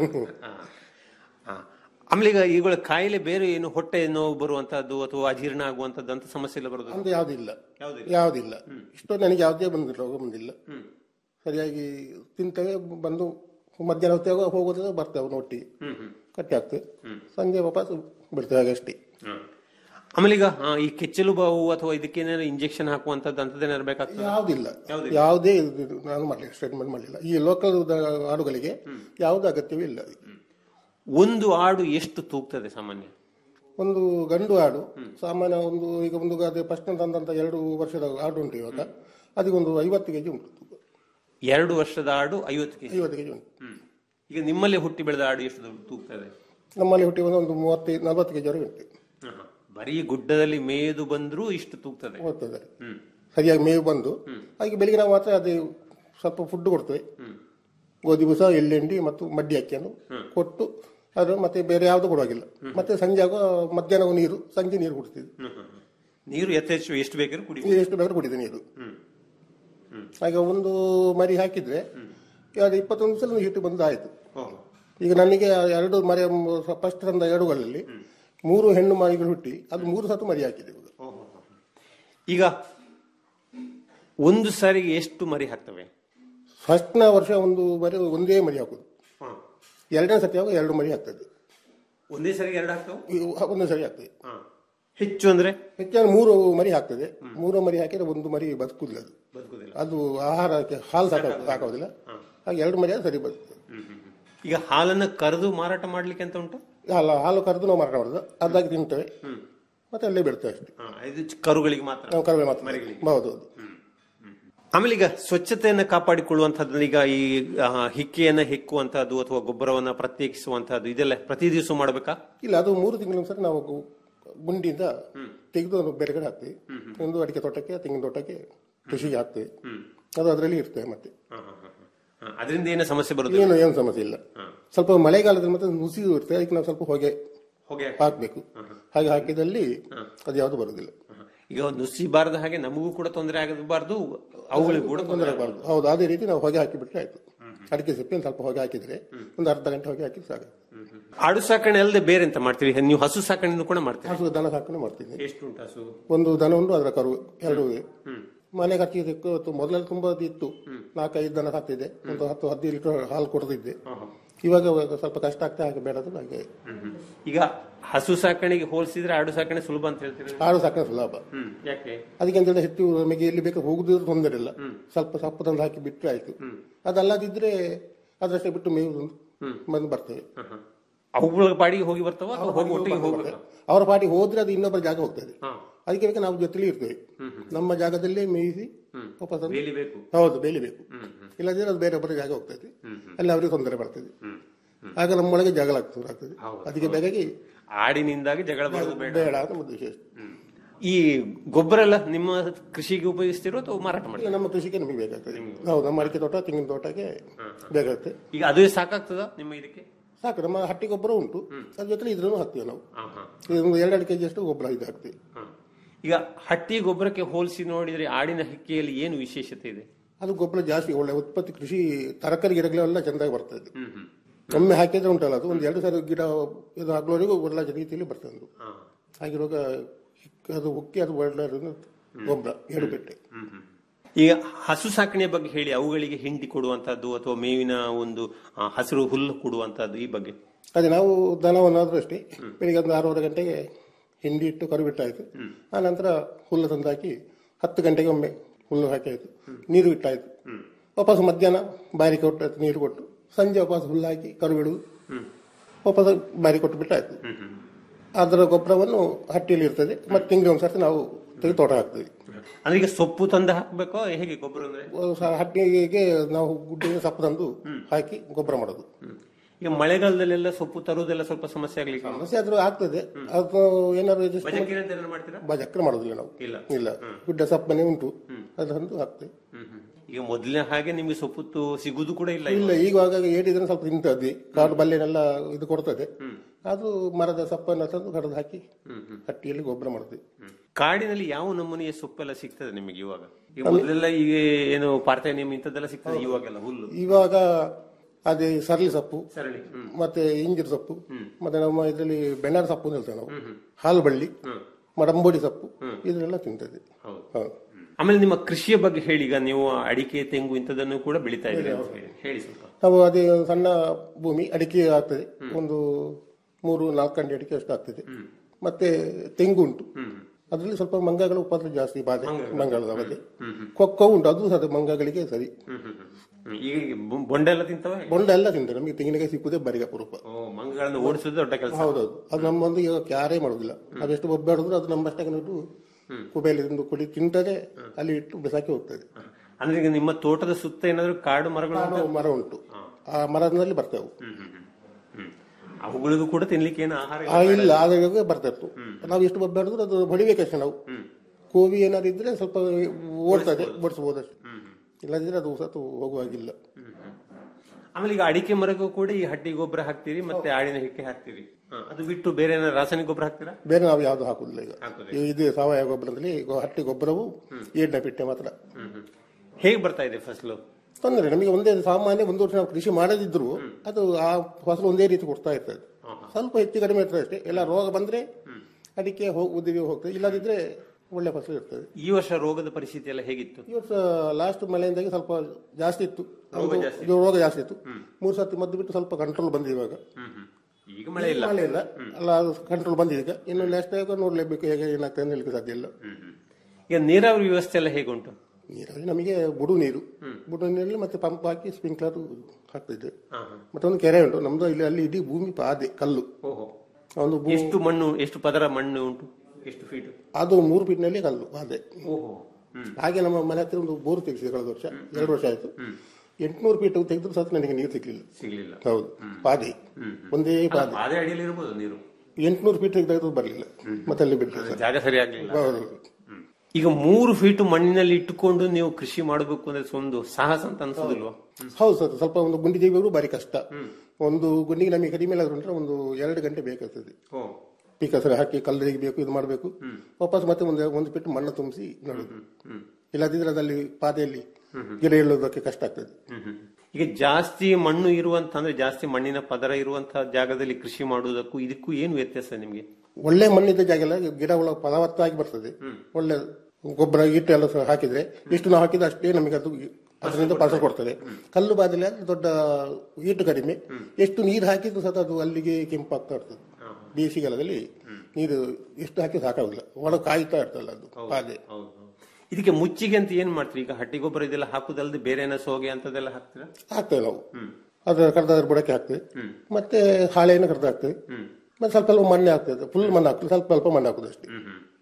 O: ಆಮೇಲೆ ಈಗ ಇವುಗಳ ಕಾಯಿಲೆ ಬೇರೆ ಏನು ಹೊಟ್ಟೆ ನೋವು ಬರುವಂತದ್ದು ಅಥವಾ ಅಜೀರ್ಣ ಆಗುವಂತದ್ದು ಅಂತ ಸಮಸ್ಯೆ ಇಲ್ಲ ಬರೋದು
P: ಅಂತ ಯಾವುದಿಲ್ಲ
O: ಯಾವುದಿಲ್ಲ.
P: ಯಾವುದಿಲ್ಲ ಇಷ್ಟು ನನಗೆ ಯಾವುದೇ ಬಂದಿಲ್ಲ ರೋಗ ಬಂದಿಲ್ಲ ಸರಿಯಾಗಿ ತಿಂತೇವೆ ಬಂದು ಮಧ್ಯಾಹ್ನ ಹೊತ್ತಿಗೆ ಹೋಗೋದ್ರೆ ಬರ್ತೇವೆ ಒಟ್ಟಿಗೆ ಕಟ್ಟಿ ಹಾಕ್ತೇವೆ ಸಂಜೆ ವಾಪಸ್ ಬಿಡ್ತೇವೆ ಹಾಗಷ್ಟೇ
O: ಆಮೇಲೆ ಈಗ ಆ, ಈ ಕೆಚ್ಚಲು ಬಾವು ಅಥವಾ ಇದಕ್ಕೇನಾದ್ರು ಇಂಜೆಕ್ಷನ್ ಹಾಕುವಂತದ್ದು ಅಂತದೇನಾದ್ರು ಬೇಕಾಗ್ತದೆ
P: ಯಾವುದಿಲ್ಲ ಯಾವುದೇ ಇದು- ಇದು ನಾನು ಮಾಡಲಿಲ್ಲ ಸ್ಟೇಟ್ಮೆಂಟ್ ಮಾಡಲಿಲ್ಲ ಈ ಲೋಕಲ್ ಆಡುಗಳಿಗೆ ಯಾವುದೇ ಅಗತ್ಯವೇ ಇಲ್ಲ
O: ಒಂದು ಆಡು ಎಷ್ಟು ತೂಗ್ತದೆ ಸಾಮಾನ್ಯ
P: ಒಂದು ಗಂಡು ಆಡು ಸಾಮಾನ್ಯ ಒಂದು ಈಗ ಒಂದು ಅದೇ ಫಸ್ಟ್ ತಂದಂತ ಎರಡು ವರ್ಷದ ಆಡು ಉಂಟು ಇವಾಗ ಅದಕ್ಕೊಂದು ಐವತ್ತು ಕೆಜಿ ಉಂಟು
O: ಎರಡು ವರ್ಷದ ಆಡು ಐವತ್ತು ಕೆಜಿ
P: ಐವತ್ತು ಕೆಜಿ ಉಂಟು
O: ಈಗ ನಿಮ್ಮಲ್ಲಿ ಹುಟ್ಟಿ ಬೆಳೆದ ಆಡು ಎಷ್ಟು ದೊಡ್ಡ ತೂಗ್ತದೆ
P: ನಮ್ಮಲ್ಲಿ ಹುಟ್ಟಿ ಬಂದು ಒಂದು ಮೂವತ್ತೈದು ನಲವತ್ತು ಕೆಜಿ ವರೆಗೆ ಉಂಟು
O: ಬರೀ ಗುಡ್ಡದಲ್ಲಿ ಮೇದು ಬಂದ್ರೂ ಇಷ್ಟು ತೂಗ್ತದೆ
P: ಹೋಗ್ತದೆ ಸರಿಯಾಗಿ ಮೇವು ಬಂದು ಹಾಗೆ ಬೆಳಿಗ್ಗೆ ನಾವು ಮಾತ್ರ ಅದೇ ಸ್ವಲ್ಪ ಫುಡ್ ಕೊಡ್ತೇವೆ ಗೋಧಿ ಬೂಸ ಎಳ್ಳೆಂಡಿ ಮತ್ತು ಮಡ್ಡಿ ಅಕ್ಕಿಯನ್ನು ಕೊಟ್ಟು ಅದು ಮತ್ತೆ ಬೇರೆ ಯಾವುದು ಕೊಡುವಾಗಿಲ್ಲ ಮತ್ತೆ ಸಂಜೆ ಆಗುವ ಮಧ್ಯಾಹ್ನ ನೀರು ಸಂಜೆ ನೀರು ಕುಡಿಸ್ತೀವಿ
O: ನೀರು ಯಥೇಚ್ಛ ಎಷ್ಟು ಬೇಕಾದ್ರೂ ಕುಡಿ
P: ನೀರು ಎಷ್ಟು ಬೇಕಾದ್ರೂ ಕುಡಿದೆ ನೀರು ಹಾಗೆ ಒಂದು ಮರಿ ಹಾಕಿದ್ರೆ ಅದು ಇಪ್ಪತ್ತೊಂದು ಸಲ ಹಿಟ್ಟು ಬಂದು ಆಯ್ತು ಈಗ ನನಗೆ ಆ ಎರಡು ಮರಿ ಫಸ್ಟ್ ತಂದ ಎರಡುಗಳಲ್ಲಿ ಮೂರು ಹೆಣ್ಣು ಮರಿಗಳು ಹುಟ್ಟಿ ಅದು ಮೂರು ಸತ್ತು ಮರಿ ಹಾಕಿದೆ ಇವಾಗ.
O: ಈಗ ಒಂದು ಸಾರಿಗೆ ಎಷ್ಟು ಮರಿ ಹಾಕ್ತವೆ
P: ಫಸ್ಟ್ನ ವರ್ಷ ಒಂದು ಮರಿ ಒಂದೇ ಮರಿ ಹಾಕುದು ಎರಡನೇ ಸತಿ ಆಗುವಾಗ ಎರಡು ಮರಿ ಆಗ್ತದೆ
O: ಒಂದೇ ಸಾರಿಗೆ ಎರಡು ಹಾಕ್ತವೆ
P: ಈ ಒಂದೇ ಸರಿ ಆಗ್ತದೆ
O: ಹೆಚ್ಚು ಅಂದ್ರೆ
P: ಹೆಚ್ಚಾಗಿ ಮೂರು ಮರಿ ಹಾಕ್ತದೆ ಮೂರು ಮರಿ ಹಾಕಿದ್ರೆ ಒಂದು ಮರಿ ಬದುಕುದಿಲ್ಲ ಅದು
O: ಬದುಕುದಿಲ್ಲ
P: ಅದು ಆಹಾರಕ್ಕೆ ಹಾಲು ಸಾಕ ಸಾಕೋದಿಲ್ಲ ಹಾಗೆ ಎರಡು ಮರಿ ಆದ್ರೆ ಸರಿ ಬರ್ತದೆ
O: ಈಗ ಹಾಲನ್ನ ಕರೆದು ಮಾರಾಟ ಮಾಡ್ಲಿಕ್ಕೆ ಅಂತ ಉಂಟು
P: ಹಾಲು ಹಾಲು ಕರೆದು ನಾವು ಮಾರಾಟ ಮಾಡೋದು ಅದಾಗಿ ತಿಂತೇವೆ ಮತ್ತೆ ಅಲ್ಲೇ ಬಿಡ್ತೇವೆ ಅಷ್ಟೇ
O: ಹಾ, ಇದು ಚ- ಕರುಗಳಿಗೆ ಮಾತ್ರ
P: ನಾವು ಕರುವೆ ಮಾತ್ರ ಹೌದು ಹೌದು
O: ಆಮೇಲೆ ಈಗ ಸ್ವಚ್ಛತೆಯನ್ನ ಕಾಪಾಡಿಕೊಳ್ಳುವಂತದ್ದು ಈಗ ಈ ಆ, ಹಿಕ್ಕೆಯನ್ನ ಹೆಕ್ಕುವಂತಹದ್ದು ಅಥವಾ ಗೊಬ್ಬರವನ್ನ ಪ್ರತ್ಯೇಕಿಸುವಂತಹದ್ದು ಇದೆಲ್ಲ ಪ್ರತಿ ದಿವಸ ಮಾಡಬೇಕಾ
P: ಇಲ್ಲ ಅದು ಮೂರು ತಿಂಗಳ ಸರಿ ನಾವು ಗು- ಗುಂಡಿಯಿಂದ ತೆಗೆದು ಅದು ಬೇರೆ ಕಡೆ ಹಾಕ್ತೀವಿ ಒಂದು ಅಡಿಕೆ ತೋಟಕ್ಕೆ ತೆಂಗಿನ ತೋಟಕ್ಕೆ ಕೃಷಿಗೆ ಹಾಕ್ತೀವಿ ಅದು ಅದರಲ್ಲಿ ಇರ್ತೇವೆ ಮತ್ತೆ
O: ಅದರಿಂದ ಏನು ಸಮಸ್ಯೆ ಬರುದಿಲ್ಲ
P: ಏನು ಏನು ಸಮಸ್ಯೆ ಇಲ್ಲ ಸ್ವಲ್ಪ ಮಳೆಗಾಲದಲ್ಲಿ ಮತ್ತೆ ನುಸಿ ಇರ್ತದೆ ಅದಕ್ಕೆ ನಾವು ಸ್ವಲ್ಪ ಹೊಗೆ
O: ಹೊಗೆ
P: ಹಾಕ್ಬೇಕು ಹಾಗೆ ಹಾಕಿದಲ್ಲಿ ಅದು ಯಾವುದು ಬರುದಿಲ್ಲ
O: ಈಗ ನುಸಿ ಬಾರದ ಹಾಗೆ ನಮಗೂ ಕೂಡ ತೊಂದರೆ ಆಗಬಾರ್ದು ಅವುಗಳಿಗೂ ಕೂಡ ತೊಂದರೆ ಆಗಬಾರ್ದು
P: ಹೌದು ಅದೇ ರೀತಿ ನಾವು ಹೊಗೆ ಹಾಕಿಬಿಟ್ರೆ ಆಯ್ತು ಅಡಿಕೆ ಸಿಪ್ಪೆ ಸ್ವಲ್ಪ ಹೊಗೆ ಹಾಕಿದ್ರೆ ಒಂದು ಅರ್ಧ ಗಂಟೆ ಹೊಗೆ ಹಾಕಿ ಸಾಕು
O: ಆಡು ಸಾಕಣೆ ಅಲ್ಲದೆ ಬೇರೆ ಎಂತ ಮಾಡ್ತೀರಿ ನೀವು ಹಸು ಸಾಕಣೆಯನ್ನು ಕೂಡ ಮಾಡ್ತೀರಿ
P: ಹಸು ದನ ಸಾಕಣೆ ಮಾಡ್ತೀನಿ
O: ಎಷ್ಟು ಉಂಟು ಹಸು
P: ಒಂದು ದನ ಉಂಟು ಅದರ ಕರು ಎರಡು ಇವೆ. ಮನೆ ಖರ್ಚಿಗೆ ಮೊದಲೆಲ್ಲ ತುಂಬಾ ಇತ್ತು ನಾಲ್ಕೈದು ದನ ಸಾಕ್ತಿದ್ದೆ ಒಂದು ಹತ್ತು ಹದಿನೈದು ಲೀಟರ್ ಹಾಲು ಕೊಡ್ತಿದ್ದೆ ಇವಾಗ ಇವಾಗ ಸ್ವಲ್ಪ ಕಷ್ಟ ಆಗ್ತಾ ಹಾಗೆ ಬೇಡ ಅಂತ ಹಾಗೆ
O: ಈಗ ಹಸು ಸಾಕಣೆಗೆ ಹೋಲಿಸಿದ್ರೆ ಆಡು ಸಾಕಣೆ ಸುಲಭ ಅಂತ ಹೇಳ್ತೀರಿ
P: ಆಡು ಸಾಕಣೆ ಸುಲಭ
O: ಹ್ಮ್ ಯಾಕೆ
P: ಅದಕ್ಕೆ ಅಂತ ಹೇಳಿ ಹೆಚ್ಚು ನಮಗೆ ಎಲ್ಲಿ ಬೇಕಾದ್ರೆ ಹೋಗುದಿದ್ರು ತೊಂದರೆ ಇಲ್ಲ ಸ್ವಲ್ಪ ಸಪ್ಪು ತಂದು ಹಾಕಿ ಬಿಟ್ಟರೆ ಆಯ್ತು ಅದಲ್ಲದಿದ್ರೆ ಅದರಷ್ಟೇ ಬಿಟ್ಟು ಮೇವು ಬಂದು ಬರ್ತೇವೆ
O: ಅವುಗಳ ಪಾಡಿಗೆ ಹೋಗಿ ಬರ್ತಾವ ಅಥವಾ ಹೋಗಿ ಒಟ್ಟಿಗೆ ಹೋಗ್ಬೇಕು
P: ಅವರ ಪಾಟಿ ಹೋದ್ರೆ ಅದು ಇನ್ನೊಬ್ಬರ ಜಾಗ ಹೋಗ್ತದೆ ಅದಕ್ಕೆ ಬೇಕಾದ್ರೆ ನಾವು ಜೊತೆಲಿ ಇರ್ತೇವೆ ನಮ್ಮ ಜಾಗದಲ್ಲೇ ಮೇಯಿಸಿ ವಾಪಸ್ ತಂದು-
O: ಬೇಲಿಬೇಕು.
P: ಹೌದು ಬೇಲಿಬೇಕು ಇಲ್ಲದಿದ್ರೆ ಅದು ಬೇರೆ ಒಬ್ಬರ ಜಾಗ ಹೋಗ್ತದೆ ಅಲ್ಲಿ ಅವರಿಗೆ ತೊಂದರೆ ಬರ್ತದೆ ಆಗ ನಮ್ಮೊಳಗೆ ಜಗಳ ಆಗ್ತದೆ ಆಗ್ತದೆ ಅದಕ್ಕೆ ಬೇಕಾಗಿ
O: ಆಡಿನಿಂದಾಗಿ ಜಗಳ ಬರೋದು ಬೇಡ
P: ಬೇಡ ಅಂತ ಒಂದು ವಿಶೇಷ
O: ಈ ಗೊಬ್ಬರ ಎಲ್ಲ ನಿಮ್ಮ ಕೃಷಿಗೆ ಉಪಯೋಗಿಸ್ತಿರೋ ಅಥವಾ ಮಾರಾಟ ಮಾಡಿ
P: ಈಗ ನಮ್ಮ ಕೃಷಿಗೆ ನಮಗೆ ಬೇಕಾಗ್ತದೆ ಹೌದು ನಮ್ಮ ಅಡಿಕೆ ತೋಟ ತೆಂಗಿನ ತೋಟಕ್ಕೆ ಬೇಕಾಗುತ್ತೆ
O: ಈಗ ಅದೇ ಸಾಕಾಗ್ತದ ನಿಮ್ಮ ಇದಕ್ಕೆ
P: ಸಾಕು ನಮ್ಮ ಹಟ್ಟಿ ಗೊಬ್ಬರ ಉಂಟು ಅದ್ರ ಜೊತೆ ಇದ್ರೂ ಹಾಕ್ತೀವಿ ನಾವು ಇದೊಂದು ಎರಡು ಕೆಜಿ ಅಷ್ಟು ಗೊಬ್ಬರ ಇದು ಹಾಕ್ತೀವಿ
O: ಈಗ ಹಟ್ಟಿ ಗೊಬ್ಬರಕ್ಕೆ ಹೋಲಿಸಿ ನೋಡಿದ್ರೆ ಆಡಿನ ಹಕ್ಕಿಯಲ್ಲಿ ಏನು ವಿಶೇಷತೆ ಇದೆ
P: ಅದು ಗೊಬ್ಬರ ಜಾಸ್ತಿ ಒಳ್ಳೆ ಉತ್ಪತ್ತಿ ಕೃಷಿ ತರಕಾರಿ ಗಿಡಗಳೆಲ್ಲ ಚೆಂದಾಗಿ ಬರ್ತದೆ ಒಮ್ಮೆ ಹಾಕಿದ್ರೆ ಉಂಟಲ್ಲ ಅದು ಒಂದು ಎರಡು ಸಾರಿ ಗಿಡ ಇದು ಹಾಕುವವರೆಗೂ ಒಳ್ಳೆ ರೀತಿಯಲ್ಲಿ ಬರ್ತದೆ ಅದು ಹಾಗಿರುವಾಗ ಹಿಕ್- ಅದು ಉಕ್ಕಿ ಅದು ಒಳ್ಳೆ ಗೊಬ್ಬರ ಎರಡು ಪೆಟ್ಟೆ
O: ಈಗ ಹಸು ಸಾಕಣೆಯ ಬಗ್ಗೆ ಹೇಳಿ ಅವುಗಳಿಗೆ ಹಿಂಡಿ ಕೊಡುವಂತದ್ದು ಅಥವಾ ಮೇವಿನ ಒಂದು ಆ, ಹಸಿರು ಹುಲ್ಲು ಕೊಡುವಂತದ್ದು ಈ ಬಗ್ಗೆ
P: ಅದೇ ನಾವು ದನವನ್ನಾದ್ರೂ ಅಷ್ಟೇ ಬೆಳಿಗ್ಗೆ ಒಂದು ಆರೂವರೆ ಗಂಟೆಗೆ ಹಿಂಡಿ ಇಟ್ಟು ಕರು ಬಿಟ್ಟಾಯ್ತು ಆ ನಂತರ ಹುಲ್ಲು ತಂದು ಹಾಕಿ ಹತ್ತು ಗಂಟೆಗೆ ಒಮ್ಮೆ ಹುಲ್ಲು ಹಾಕಿ ಆಯ್ತು ನೀರು ಇಟ್ಟಾಯ್ತು ವಾಪಸ್ ಮಧ್ಯಾಹ್ನ ಬಾರಿ ಕೊಟ್ಟು ನೀರು ಕೊಟ್ಟು ಸಂಜೆ ವಾಪಸ್ ಹುಲ್ಲು ಹಾಕಿ ಕರು ಬಿಡುದು ವಾಪಸ್ ಬಾರಿ ಕೊಟ್ಟು ಬಿಟ್ಟಾಯ್ತು ಅದರ ಗೊಬ್ಬರವನ್ನು ಹಟ್ಟಿಯಲ್ಲಿ ಇರ್ತದೆ ಮತ್ತೆ ತಿಂಗಳಿಗೆ ಒಂದ್ಸರ್ತಿ ನಾವು ತೆಗೆದು ತೋಟ ಹಾಕ್ತೀವಿ
O: ಅಂದ್ರೆ ಈಗ ಸೊಪ್ಪು ತಂದು ಹಾಕ್ಬೇಕೋ ಹೇಗೆ ಗೊಬ್ಬರ ಅಂದ್ರೆ
P: ಒಂದು ಸ- ಹಟ್ಟಿಗೆ ನಾವು ಗುಡ್ಡೆಗೆ ಸಪ್ಪು ತಂದು ಹಾಕಿ ಗೊಬ್ಬರ ಮಾಡೋದು
O: ಈಗ ಮಳೆಗಾಲದಲ್ಲೆಲ್ಲ ಸೊಪ್ಪು ತರುವುದೆಲ್ಲ ಸ್ವಲ್ಪ ಸಮಸ್ಯೆ ಆಗ್ಲಿಕ್ಕೆ
P: ಸಮಸ್ಯೆ ಆದ್ರೂ ಆಗ್ತದೆ ಅದು ಏನಾದ್ರು adjust ಮಾಡಿ-
O: ಬಜಕಿನ ಅಂತ ಏನಾದ್ರು ಮಾಡ್ತೀರಾ
P: ಬಜಕ್ರ ಮಾಡೋದಿಲ್ಲ ನಾವು
O: ಇಲ್ಲ.
P: ಇಲ್ಲ ಗುಡ್ಡ ಸಪ್ಪನೆ ಉಂಟು ಅದನ್ನು ಹಾಕ್ತೇವೆ
O: ಈಗ ಮೊದಲಿನ ಹಾಗೆ ನಿಮ್ಗೆ ಸೊಪ್ಪು ತು- ಸಿಗುದು ಕೂಡ ಇಲ್ಲ
P: ಇಲ್ಲ ಈಗ ಆಗಾಗ ಏಟಿದ್ರೆ ಸ್ವಲ್ಪ ತಿಂತದೆ ಕಾಡು ಬಲ್ಲೆನೆಲ್ಲ ಇದು ಕೊಡ್ತದೆ ಅದು ಮರದ ಸಪ್ಪನ್ನು ತಂದು ಕಡ್ದು ಹಾಕಿ ಹಟ್ಟಿಯಲ್ಲಿ ಗೊಬ್ಬರ ಮಾಡ್ತೀವಿ
O: ಕಾಡಿನಲ್ಲಿ ಯಾವ ನಮೂನೆಯ ಸೊಪ್ಪೆಲ್ಲ ಸಿಗ್ತದೆ ನಿಮಗೆ ಇವಾಗ ಈಗ ಮೊದಲೆಲ್ಲ ಈಗ ಏನು ಪಾರ್ಥೇನಿಯಂ ಇಂಥದ್ದೆಲ್ಲ ಸಿಗ್ತದೆ ಇವಾಗೆಲ್ಲ ಹುಲ್ಲು
P: ಇವಾಗ ಅದೇ ಸರಳಿ ಸೊಪ್ಪು
O: ಸರಳಿ
P: ಮತ್ತೆ ಇಂಜಿರ್ ಸೊಪ್ಪು ಮತ್ತೆ ನಮ್ಮ ಇದರಲ್ಲಿ ಬೆಣ್ಣಾರ ಸೊಪ್ಪು ಅಂತ ಹೇಳ್ತೇವೆ ನಾವು ಹಾಲು ಬಳ್ಳಿ ಮಡಂಬೋಡಿ ಸೊಪ್ಪು ಇದನ್ನೆಲ್ಲ ತಿಂತದೆ ಹೌದು
O: ಆಮೇಲೆ ನಿಮ್ಮ ಕೃಷಿಯ ಬಗ್ಗೆ ಹೇಳಿ ಈಗ ನೀವು ಅಡಿಕೆ ತೆಂಗು ಇಂಥದನ್ನು ಕೂಡ ಬೆಳಿತಾ ಇದ್ದೀರಿ ಅಂತ ಹೇಳಿ. ಹೇಳಿ ಸ್ವಲ್ಪ
P: ನಾವು ಅದೇ ಒಂದು ಸಣ್ಣ ಭೂಮಿ ಅಡಿಕೆ ಆಗ್ತದೆ ಒಂದು ಮೂರು ನಾಲ್ಕು ಗಂಟೆ ಅಡಿಕೆ ಅಷ್ಟು ಆಗ್ತದೆ ಮತ್ತೆ ತೆಂಗು ಉಂಟು ಅದರಲ್ಲಿ ಸ್ವಲ್ಪ ಮಂಗಗಳ ಉಪದ್ರ ಜಾಸ್ತಿ ಬಾಧೆ ಮಂಗಳದ ಬಗ್ಗೆ ಕೊಕ್ಕೋ ಉಂಟು ಅದು ಸಹ ಮಂಗಗಳಿಗೆ ಸರಿ
O: ಈಗ ಬೊ- ಬೊಂಡ ಎಲ್ಲ ತಿಂತವ
P: ಬೊಂಡ ಎಲ್ಲ ತಿಂತಾರೆ ನಮಗೆ ತೆಂಗಿನಕಾಯಿ ಸಿಕ್ಕುದೇ ಬರಿಗೆ ಅಪರೂಪ
O: ಓ ಮಂಗಗಳನ್ನು ಓಡಿಸೋದು ದೊಡ್ಡ ಕೆಲಸ
P: ಹೌದೌದು ಅದು ನಮ್ಮೊಂದು ಈಗ ಯಾರೇ ಮಾಡುದಿಲ್ಲ ಅದೆಷ್ಟು ಒಬ್ಬಾಡಿದ್ರು ಅದು ನಮ್ಮಷ್ಟಕ್ಕೆ ಇಟ್ಟು ಕುಬೇಲಿ ತಿಂದು ಕುಡಿ ತಿಂತದೆ ಅಲ್ಲಿ ಇಟ್ಟು ಬಿಸಾಕಿ ಹೋಗ್ತದೆ
O: ಅಂದ್ರೆ ಈಗ ನಿಮ್ಮ ತೋಟದ ಸುತ್ತ ಏನಾದ್ರು ಕಾಡು ಮರಗಳು
P: ಕಾಡು ಮರ ಉಂಟು ಆ ಮರದಲ್ಲಿ ಬರ್ತವೆ ಅವು.
O: ಅವುಗಳಿಗೂ ಕೂಡ ತಿನ್ಲಿಕ್ಕೆ ಏನು ಆಹಾರ
P: ಆ, ಇಲ್ಲ ಆದಾಗ ಬರ್ತಾ ಇತ್ತು ನಾವು ಎಷ್ಟು ಒಬ್ಬಾಡಿದ್ರು ಅದು ಹೊಡಿಬೇಕಷ್ಟೇ ನಾವು ಕೋವಿ ಏನಾದ್ರು ಇದ್ರೆ ಸ್ವಲ್ಪ ಓಡ್ತದೆ ಓಡಿಸಬಹುದು ಅಷ್ಟೇ ಇಲ್ಲದಿದ್ರೆ ಅದು ಸತ್ತು ಹೋಗುವಾಗಿಲ್ಲ
O: ಆಮೇಲೆ ಈಗ ಅಡಿಕೆ ಮರಕ್ಕೂ ಕೂಡ ಈ ಹಟ್ಟಿ ಗೊಬ್ಬರ ಹಾಕ್ತೀರಿ ಮತ್ತೆ ಆಡಿನ ಹಿಕ್ಕೆ ಹಾಕ್ತೀರಿ ಹ, ಅದು ಬಿಟ್ಟು ಬೇರೆ ಏನಾದ್ರು ರಾಸಾಯನಿಕ ಗೊಬ್ಬರ ಹಾಕ್ತೀರಾ
P: ಬೇರೆ ನಾವು ಯಾವ್ದು ಹಾಕುದಿಲ್ಲ ಈಗ
O: ಹಾಕುದಿಲ್ಲ.
P: ಈ- ಇದು ಸಾವಯವ ಗೊಬ್ಬರದಲ್ಲಿ ಗೊ- ಹಟ್ಟಿ ಗೊಬ್ಬರವು ಏಡ್ನ ಪಿಟ್ಟೆ ಮಾತ್ರ
O: ಹೇಗೆ ಬರ್ತಾ ಇದೆ ಫಸಲು
P: ತೊಂದರೆ ನಮಗೆ ಒಂದೇ ಸಾಮಾನ್ಯ ಒಂದು ವರ್ಷ ನಾವು ಕೃಷಿ ಮಾಡದಿದ್ರು ಅದು ಆ ಫಸಲು ಒಂದೇ ರೀತಿ ಕೊಡ್ತಾ ಇರ್ತದೆ ಸ್ವಲ್ಪ ಹೆಚ್ಚು ಕಡಿಮೆ ಇರ್ತದೆ ಅಷ್ಟೇ ಎಲ್ಲ ರೋಗ ಬಂದ್ರೆ ಅಡಿಕೆ ಹೋಗಿ ಉದ್ದಿಗೆ ಹೋಗ್ತದೆ ಇಲ್ಲದಿದ್ರೆ ಒಳ್ಳೆ ಫಸಲು ಇರ್ತದೆ
O: ಈ ವರ್ಷ ರೋಗದ ಪರಿಸ್ಥಿತಿ ಎಲ್ಲ ಹೇಗಿತ್ತು
P: ಈ ವರ್ಷ ಲಾಸ್ಟ್ ಮಳೆಯಿಂದಾಗಿ ಸ್ವಲ್ಪ ಜಾಸ್ತಿ ಇತ್ತು
O: ರೋಗ
P: ಒಂದು-
O: ಜಾಸ್ತಿ
P: ಇದು ರೋಗ ಜಾಸ್ತಿ ಇತ್ತು ಮೂರು ಸರ್ತಿ ಮದ್ದು ಬಿಟ್ಟು ಸ್ವಲ್ಪ ಕಂಟ್ರೋಲ್ ಬಂದಿದೆ ಇವಾಗ
O: ಈಗ ಮಳೆ ಇಲ್ಲ
P: ಮಳೆ ಇಲ್ಲ ಅಲ್ಲ ಅದು ಕಂಟ್ರೋಲ್ ಬಂದಿದೆ ಈಗ ಇನ್ನು ನೆಕ್ಸ್ಟ್ ನೋಡ್ಲೇಬೇಕು ಹೇಗೆ ಏನಾಗ್ತದೆ ಅಂತ ಹೇಳಲಿಕ್ಕೆ ಸಾಧ್ಯ ಇಲ್ಲ
O: ಈಗ ನೀರಾವರಿ ವ್ಯವಸ್ಥೆ ಎಲ್ಲ ಹೇಗುಂಟು
P: ನೀರಲ್ಲಿ ನಮಗೆ ಬುಡು ನೀರು ಬುಡು ನೀರಲ್ಲಿ ಮತ್ತೆ ಪಂಪ್ ಹಾಕಿ ಸ್ಪ್ರಿಂಕ್ಲರ್ ಹಾಕ್ತಿದ್ದೆ ಮತ್ತೆ ಒಂದು ಕೆರೆ ಉಂಟು ನಮ್ದು ಇಲ್ಲಿ ಅಲ್ಲಿ ಇಡೀ ಭೂಮಿ ಪಾದೆ ಕಲ್ಲು
O: ಓಹೋ
P: ಒಂದು ಭೂ-
O: ಎಷ್ಟು ಮಣ್ಣು ಎಷ್ಟು ಪದರ ಮಣ್ಣು ಉಂಟು ಎಷ್ಟು ಫೀಟ್
P: ಅದು ಮೂರು ಫೀಟ್ನಲ್ಲಿ ಕಲ್ಲು ಪಾದೆ
O: ಓಹೋ
P: ಹಾಗೆ ನಮ್ಮ ಮನೆ ಹತ್ತಿರ ಒಂದು ಬೋರ್ ತೆಗೆಸಿದೆ ಕಳೆದ ವರ್ಷ ಎರಡು ವರ್ಷ ಆಯ್ತು ಎಂಟ್ನೂರು ಫೀಟ್ ತೆಗೆದ್ರು ಸಹ ನನಗೆ ನೀರು ಸಿಗ್ಲಿಲ್ಲ
O: ಸಿಗ್ಲಿಲ್ಲ
P: ಹೌದು ಪಾದೆ ಒಂದೇ ಪಾದೆ
O: ಪಾದೆ ಅಡಿಯಲ್ಲಿ ಇರ್ಬೋದು ನೀರು
P: ಎಂಟ್ನೂರು ಫೀಟ್ ತೆಗೆದು ಬರಲಿಲ್ಲ ಮತ್ತೆ ಅಲ್ಲಿ ಬಿಟ್ಟು
O: ಜಾಗ ಸರಿ ಆಗ್ಲಿಲ್ಲ
P: ಹೌದು
O: ಈಗ ಮೂರು ಫೀಟ್ ಮಣ್ಣಿನಲ್ಲಿ ಇಟ್ಟುಕೊಂಡು ನೀವು ಕೃಷಿ ಮಾಡಬೇಕು ಅಂದ್ರೆ ಒಂದು ಸಾಹಸ ಅಂತ ಅನ್ಸೋದಿಲ್ವಾ
P: ಹೌದು ಸರ್ ಸ್ವಲ್ಪ ಒಂದು ಗುಂಡಿ ತೆಗೆಯುವುದು ಬಾರಿ ಕಷ್ಟ ಒಂದು ಗುಂಡಿಗೆ ನಮಗೆ ಕಡಿಮೆ ಆದ್ರೂ ಉಂಟ್ರೆ ಒಂದು ಎರಡು ಗಂಟೆ ಬೇಕಾಗ್ತದೆ
O: ಓ
P: ಪೀಕ ಸರಿ ಹಾಕಿ ಕಲ್ಲು ತೆಗಿಬೇಕು ಇದು ಮಾಡಬೇಕು ವಾಪಸ್ ಮತ್ತೆ ಒಂದು ಒಂದು ಬಿಟ್ಟು ಮಣ್ಣು ತುಂಬಿಸಿ ನೋಡುದು ಇಲ್ಲದಿದ್ರೆ ಅದಲ್ಲಿ ಪಾದೆಯಲ್ಲಿ ಗಿಡ ಇಳುವುದಕ್ಕೆ ಕಷ್ಟ ಆಗ್ತದೆ
O: ಈಗ ಜಾಸ್ತಿ ಮಣ್ಣು ಇರುವಂತ ಅಂದ್ರೆ ಜಾಸ್ತಿ ಮಣ್ಣಿನ ಪದರ ಇರುವಂತಹ ಜಾಗದಲ್ಲಿ ಕೃಷಿ ಮಾಡುವುದಕ್ಕೂ ಇದಕ್ಕೂ ಏನು ವ್ಯತ್ಯಾಸ ನಿಮಗೆ
P: ಒಳ್ಳೆ ಮಣ್ಣಿದ್ದ ಜಾಗ ಎಲ್ಲ ಗಿಡ ಒಳ ಫಲವತ್ತಾಗಿ ಬರ್ತದೆ ಒಳ್ಳೆ ಗೊಬ್ಬರ ಇಟ್ಟು ಎಲ್ಲ ಸಹ ಹಾಕಿದ್ರೆ ಎಷ್ಟು ನಾವು ಹಾಕಿದ್ರೆ ಅಷ್ಟೇ ನಮಗೆ ಅದು ಅದರಿಂದ ಫಸಲು ಕೊಡ್ತದೆ ಕಲ್ಲು ಬಾದಲ್ಲಿ ಆದ್ರೆ ದೊಡ್ಡ ಈಟು ಕಡಿಮೆ ಎಷ್ಟು ನೀರು ಹಾಕಿದ್ರು ಸಹ ಅದು ಅಲ್ಲಿಗೆ ಕೆಂಪಾಗ್ತಾ ಇರ್ತದೆ ಬೇಸಿಗೆಲದಲ್ಲಿ ನೀರು ಎಷ್ಟು ಹಾಕಿ ಸಾಕಾಗುದಿಲ್ಲ ಒಳ ಕಾಯ್ತಾ ಇರ್ತಲ್ಲ ಅದು ಪಾದೆ
O: ಹೌದು ಇದಕ್ಕೆ ಮುಚ್ಚಿಗೆ ಅಂತ ಏನ್ ಮಾಡ್ತೀರಿ ಈಗ ಹಟ್ಟಿ ಗೊಬ್ಬರ ಇದೆಲ್ಲ ಹಾಕುದಲ್ಲದೆ ಬೇರೆ ಏನೋ ಸೋಗೆ ಅಂತದೆಲ್ಲ ಹಾಕ್ತೀರಾ
P: ಹಾಕ್ತೇವೆ ನಾವು ಅದರ ಕಡ್ದ ಬುಡಕ್ಕೆ ಹಾಕ್ತೇವೆ ಮತ್ತೆ ಹಾಳೆಯನ್ನು ಕಡ್ದು ಹಾಕ್ತೇವೆ ಮತ್ತೆ ಸ್ವಲ್ಪ ಸ್ವಲ್ಪ ಮಣ್ಣೆ ಹಾಕ್ತದೆ ಫುಲ್ ಮಣ್ಣು ಹಾಕ್ತದೆ ಸ್ವಲ್ಪ ಸ್ವಲ್ಪ ಮಣ್ಣು ಹಾಕುದು ಅಷ್ಟೇ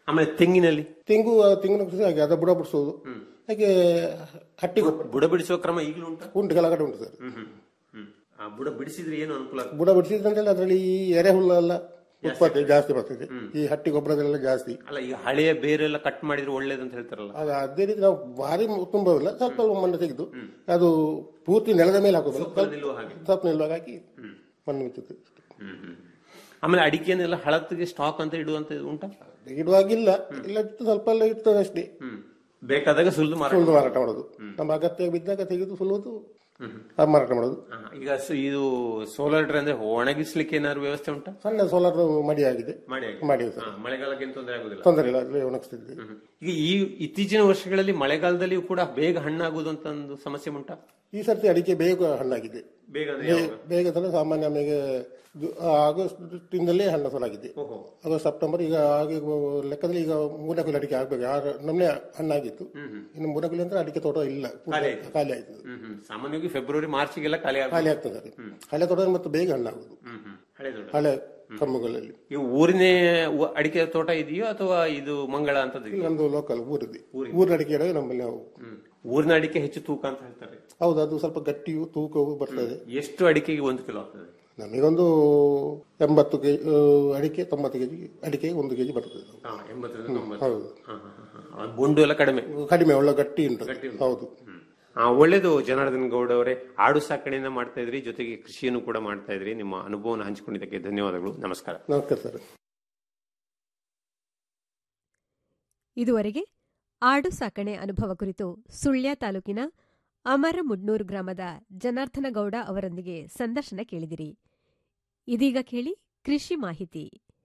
O: ಆಮೇಲೆ ತೆಂಗಿನಲ್ಲಿ
P: ತೆಂಗು ಆ ತೆಂಗಿನ ಕೃಷಿ ಹಾಗೆ ಅದ ಬುಡ ಬಿಡಿಸೋದು ಹಾಗೆ ಹಟ್ಟಿ
O: ಬುಡ ಬಿಡಿಸುವ ಕ್ರಮ ಈಗಲೂ ಉಂಟು
P: ಉಂಟು ಕೆಲ ಕಡೆ ಉಂಟು ಸರ್
O: ಆ ಬುಡ ಬಿಡಿಸಿದ್ರೆ ಏನು ಅನುಕೂಲ ಆಗ್ತದೆ?
P: ಬುಡ ಬಿಡಿಸಿದ್ರಂತೆಲ್ಲ ಅದರಲ್ಲಿ ಈ ಎರೆಹುಲ್ಲ ಎಲ್ಲ ಉತ್ಪತ್ತಿ ಜಾಸ್ತಿ ಬರ್ತದೆ ಈ ಹಟ್ಟಿ ಗೊಬ್ಬರದೆಲ್ಲ ಜಾಸ್ತಿ
O: ಅಲ್ಲ ಈಗ ಹಳೆಯ ಬೇರೆಲ್ಲ ಕಟ್ ಮಾಡಿದ್ರೆ ಒಳ್ಳೇದಂತ ಹೇಳ್ತಾರಲ್ಲ
P: ಅದು ಅದೇ ರೀತಿ ನಾವು ಭಾರಿ ತುಂಬೋದಿಲ್ಲ ಸ್ವಲ್ಪ ಸ್ವಲ್ಪ ಮಣ್ಣು ತೆಗೆದು ಅದು ಪೂರ್ತಿ ನೆಲದ ಮೇಲೆ ಹಾಕೋದಿಲ್ಲ ಸ್ವಲ್ಪ
O: ನಿಲ್ಲುವ ಹಾಗೆ.
P: ಸ್ವಲ್ಪ ನಿಲ್ಲುವಾಗ ಹಾಕಿ ಮಣ್ಣು ಮುಚ್ಚುತ್ತೆ
O: ಆಮೇಲೆ ಅಡಿಕೆನೆಲ್ಲ ಹಳತ್ತಿಗೆ ಸ್ಟಾಕ್ ಅಂತ ಇಡುವಂತ ಉಂಟಾ
P: ಇಡುವಾಗಿಲ್ಲ ಇಲ್ಲ ಇಟ್ಟು ಸ್ವಲ್ಪ ಎಲ್ಲ ಇರ್ತದೆ ಅಷ್ಟೇ
O: ಬೇಕಾದಾಗ ಸುಲಿದು ಮಾರಾಟ
P: ಸುಲಿದು ಮಾರಾಟ ಮಾಡೋದು ನಮ್ಮ ಅಗತ್ಯ ಬಿದ್ದಾಗ ತೆಗೆದು ಸುಲುವುದು ಆ ಮಾರಾಟ ಮಾಡೋದು
O: ಹಾ, ಈಗ ಸ- ಇದು ಸೋಲಾರ್ ಡ್ರೈ ಅಂದ್ರೆ ಒಣಗಿಸ್ಲಿಕ್ಕೆ ಏನಾದ್ರು ವ್ಯವಸ್ಥೆ ಉಂಟಾ
P: ಸಣ್ಣ ಸೋಲಾರ್ ಮಡಿ ಆಗಿದೆ
O: ಮಾಡಿ ಆಗಿದೆ.
P: ಮಾಡಿದೆ ಸರ್
O: ಹಾ, ಮಳೆಗಾಲಕ್ಕೆ ಏನು ತೊಂದರೆ ಆಗುದಿಲ್ಲ
P: ತೊಂದರೆ ಇಲ್ಲ ಅಲ್ಲೇ ಒಣಗಿಸ್ತಿದ್ವಿ
O: ಈಗ ಈ ಇತ್ತೀಚಿನ ವರ್ಷಗಳಲ್ಲಿ ಮಳೆಗಾಲದಲ್ಲಿಯೂ ಕೂಡ ಬೇಗ ಹಣ್ಣಾಗುವುದು ಅಂತ ಒಂದು ಸಮಸ್ಯೆ ಉಂಟಾ
P: ಈ ಸರ್ತಿ ಅಡಿಕೆ ಬೇಗ ಹಣ್ಣಾಗಿದೆ
O: ಬೇಗ ಅಂದ್ರೆ
P: ಬೇ-
O: ಯಾವಾಗ?
P: ಬೇಗ ಅಂದ್ರೆ ಸಾಮಾನ್ಯ ನಮಗೆ ಜು- ಆಗಸ್ಟ್ ತಿಂಗಳಲ್ಲೇ ಹಣ್ಣು ಫಲಾಗಿದೆ ಆಗಸ್ಟ್ ಸೆಪ್ಟೆಂಬರ್ ಈಗ ಹಾಗೆ ಲೆಕ್ಕದಲ್ಲಿ ಈಗ ಮೂರನೇ ಕುಲಿ ಅಡಿಕೆ ಆಗ್ಬೇಕು ಆರು ನಮ್ಮನೆ ಹಣ್ಣಾಗಿತ್ತು ಇನ್ನು ಮೂರನೇ ಕುಲಿ ಅಂದ್ರೆ ಅಡಿಕೆ ತೋಟ ಇಲ್ಲ
O: ಖಾಲಿ ಆಯ್ತು.
P: ಖಾಲಿ ಆಯ್ತು
O: ಹ್ಮ್, ಹ್ಮ್. ಸಾಮಾನ್ಯವಾಗಿ ಫೆಬ್ರವರಿ ಮಾರ್ಚ್ಗೆಲ್ಲ ಖಾಲಿ ಆಗುತ್ತೆ.
P: ಖಾಲಿ ಆಗ್ತದೆ ಅದು. ಹಳೆ ತೋಟ ಮತ್ತೆ ಬೇಗ ಹಣ್ಣಾಗುದು
O: ಹ್ಮ್, ಹ್ಮ್. ಹಳೆ ದೊಡ್ಡ.
P: ಹಳೆ ಕಮ್ಮುಗಳಲ್ಲಿ
O: ಈ ಊರಿನೇ ಊ- ಅಡಿಕೆ ತೋಟ ಇದೆಯೋ ಅಥವಾ ಇದು ಮಂಗಳ ಅಂತದ್ದು ಇದೆಯೋ?
P: ನಮ್ದು ಲೋಕಲ್ ಊರಿದೆ ಊರಿನ ಅಡಿಕೆ ಇಡೋದು ನಮ್ಮಲ್ಲಿ ನಾವು
O: ಊರಿನ ಅಡಿಕೆ ಹೆಚ್ಚು ತೂಕ ಅಂತ ಹೇಳ್ತಾರೆ
P: ಹೌದು ಅದು ಸ್ವಲ್ಪ ಗಟ್ಟಿಯು ತೂಕವು ಬರ್ತದೆ
O: ಎಷ್ಟು ಅಡಿಕೆಗೆ ಒಂದು ಕಿಲೋ ಆಗ್ತದೆ
P: ನಮಗೊಂದು ಎಂಬತ್ತು ಕೆಜಿ ಅಡಿಕೆ ತೊಂಬತ್ತು ಕೆಜಿ ಅಡಿಕೆ ಒಂದು ಕೆಜಿ ಬರ್ತದೆ
O: ಹಾ, ಎಂಬತ್ತರಿಂದ
P: ಹ್ಮ್,
O: ತೊಂಬತ್ತು.
P: ಹೌದು
O: ಹಾ, ಹಾ, ಹಾ, ಹಾ. ಅದು ಬೊಂಡು ಎಲ್ಲ ಕಡಿಮೆ
P: ಕಡಿಮೆ ಒಳ್ಳೆ ಗಟ್ಟಿ ಉಂಟು
O: ಗಟ್ಟಿ ಉಂಟು.
P: ಹೌದು
O: ಆ, ಒಳ್ಳೇದು ಜನಾರ್ದನ್ ಗೌಡ ಅವರೇ ಆಡು ಸಾಕಣೆಯನ್ನ ಮಾಡ್ತಾ ಇದ್ರಿ ಜೊತೆಗೆ ಕೃಷಿಯನ್ನು ಕೂಡ ಮಾಡ್ತಾ ಇದ್ರಿ ನಿಮ್ಮ ಅನುಭವವನ್ನು ಹಂಚಿಕೊಂಡಿದ್ದಕ್ಕೆ ಧನ್ಯವಾದಗಳು ನಮಸ್ಕಾರ
P: ನಮಸ್ಕಾರ ಸರ್
B: ಇದುವರೆಗೆ ಆಡು ಸಾಕಣೆ ಅನುಭವ ಕುರಿತು ಸುಳ್ಯ ತಾಲೂಕಿನ ಅಮರಮುಡ್ನೂರು ಗ್ರಾಮದ ಜನಾರ್ದನ ಗೌಡ ಅವರೊಂದಿಗೆ ಸಂದರ್ಶನ ಕೇಳಿದಿರಿ ಇದೀಗ ಕೇಳಿ ಕೃಷಿ ಮಾಹಿತಿ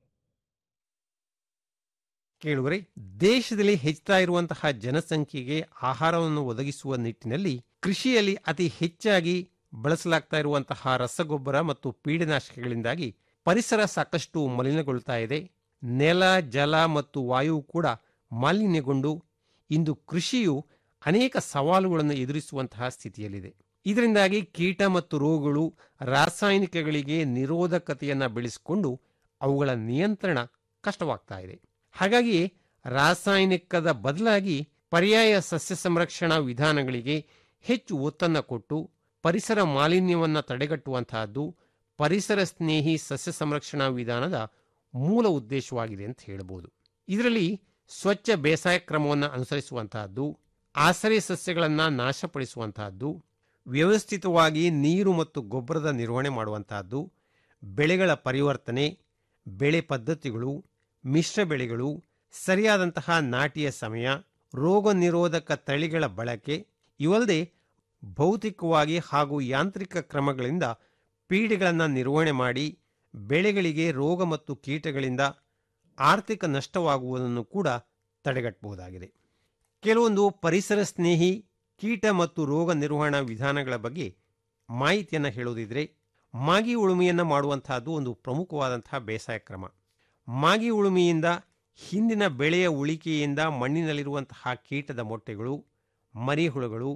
Q: ಕೇಳುವರೆ ದೇಶದಲ್ಲಿ ಹೆಚ್ಚುತ್ತಾ ಇರುವಂತಹ ಜನಸಂಖ್ಯೆಗೆ ಆಹಾರವನ್ನು ಒದಗಿಸುವ ನಿಟ್ಟಿನಲ್ಲಿ ಕೃಷಿಯಲ್ಲಿ ಅತಿ ಹೆಚ್ಚಾಗಿ ಬಳಸಲಾಗ್ತಾ ಇರುವಂತಹ ರಸಗೊಬ್ಬರ ಮತ್ತು ಪೀಡನಾಶಕಗಳಿಂದಾಗಿ ಪರಿಸರ ಸಾಕಷ್ಟು ಮಲಿನಗೊಳ್ತಾ ಇದೆ ನೆಲ ಜಲ ಮತ್ತು ವಾಯು ಕೂಡ ಮಾಲಿನ್ಯಗೊಂಡು ಇಂದು ಕೃಷಿಯು ಅನೇಕ ಸವಾಲುಗಳನ್ನು ಎದುರಿಸುವಂತಹ ಸ್ಥಿತಿಯಲ್ಲಿದೆ ಇದರಿಂದಾಗಿ ಕೀಟ ಮತ್ತು ರೋಗಗಳು ರಾಸಾಯನಿಕಗಳಿಗೆ ನಿರೋಧಕತೆಯನ್ನು ಬೆಳೆಸಿಕೊಂಡು ಅವುಗಳ ನಿಯಂತ್ರಣ ಕಷ್ಟವಾಗ್ತಾ ಇದೆ ಹಾಗಾಗಿ ರಾಸಾಯನಿಕದ ಬದಲಾಗಿ ಪರ್ಯಾಯ ಸಸ್ಯ ಸಂರಕ್ಷಣಾ ವಿಧಾನಗಳಿಗೆ ಹೆಚ್ಚು ಒತ್ತನ್ನು ಕೊಟ್ಟು ಪರಿಸರ ಮಾಲಿನ್ಯವನ್ನು ತಡೆಗಟ್ಟುವಂತಹದ್ದು ಪರಿಸರ ಸ್ನೇಹಿ ಸಸ್ಯ ಸಂರಕ್ಷಣಾ ವಿಧಾನದ ಮೂಲ ಉದ್ದೇಶವಾಗಿದೆ ಅಂತ ಹೇಳಬಹುದು ಇದರಲ್ಲಿ ಸ್ವಚ್ಛ ಬೇಸಾಯ ಕ್ರಮವನ್ನು ಅನುಸರಿಸುವಂತಹದ್ದು ಆಸರೆ ಸಸ್ಯಗಳನ್ನು ನಾಶಪಡಿಸುವಂತಹದ್ದು ವ್ಯವಸ್ಥಿತವಾಗಿ ನೀರು ಮತ್ತು ಗೊಬ್ಬರದ ನಿರ್ವಹಣೆ ಮಾಡುವಂತಹದ್ದು ಬೆಳೆಗಳ ಪರಿವರ್ತನೆ ಬೆಳೆ ಪದ್ಧತಿಗಳು ಮಿಶ್ರ ಬೆಳೆಗಳು ಸರಿಯಾದಂತಹ ನಾಟಿಯ ಸಮಯ ರೋಗ ನಿರೋಧಕ ತಳಿಗಳ ಬಳಕೆ ಇವಲ್ಲದೆ ಭೌತಿಕವಾಗಿ ಹಾಗೂ ಯಾಂತ್ರಿಕ ಕ್ರಮಗಳಿಂದ ಪೀಡೆಗಳನ್ನು ನಿರ್ವಹಣೆ ಮಾಡಿ ಬೆಳೆಗಳಿಗೆ ರೋಗ ಮತ್ತು ಕೀಟಗಳಿಂದ ಆರ್ಥಿಕ ನಷ್ಟವಾಗುವುದನ್ನು ಕೂಡ ತಡೆಗಟ್ಟಬಹುದಾಗಿದೆ ಕೆಲವೊಂದು ಪರಿಸರ ಸ್ನೇಹಿ ಕೀಟ ಮತ್ತು ರೋಗ ನಿರ್ವಹಣಾ ವಿಧಾನಗಳ ಬಗ್ಗೆ ಮಾಹಿತಿಯನ್ನು ಹೇಳೋದಿದ್ರೆ ಮಾಗಿ ಉಳುಮೆಯನ್ನು ಮಾಡುವಂತಹದ್ದು ಒಂದು ಪ್ರಮುಖವಾದಂತಹ ಬೇಸಾಯ ಕ್ರಮ ಮಾಗಿ ಉಳುಮೆಯಿಂದ ಹಿಂದಿನ ಬೆಳೆಯ ಉಳಿಕೆಯಿಂದ ಮಣ್ಣಿನಲ್ಲಿರುವಂತಹ ಕೀಟದ ಮೊಟ್ಟೆಗಳು ಮರಿಹುಳುಗಳು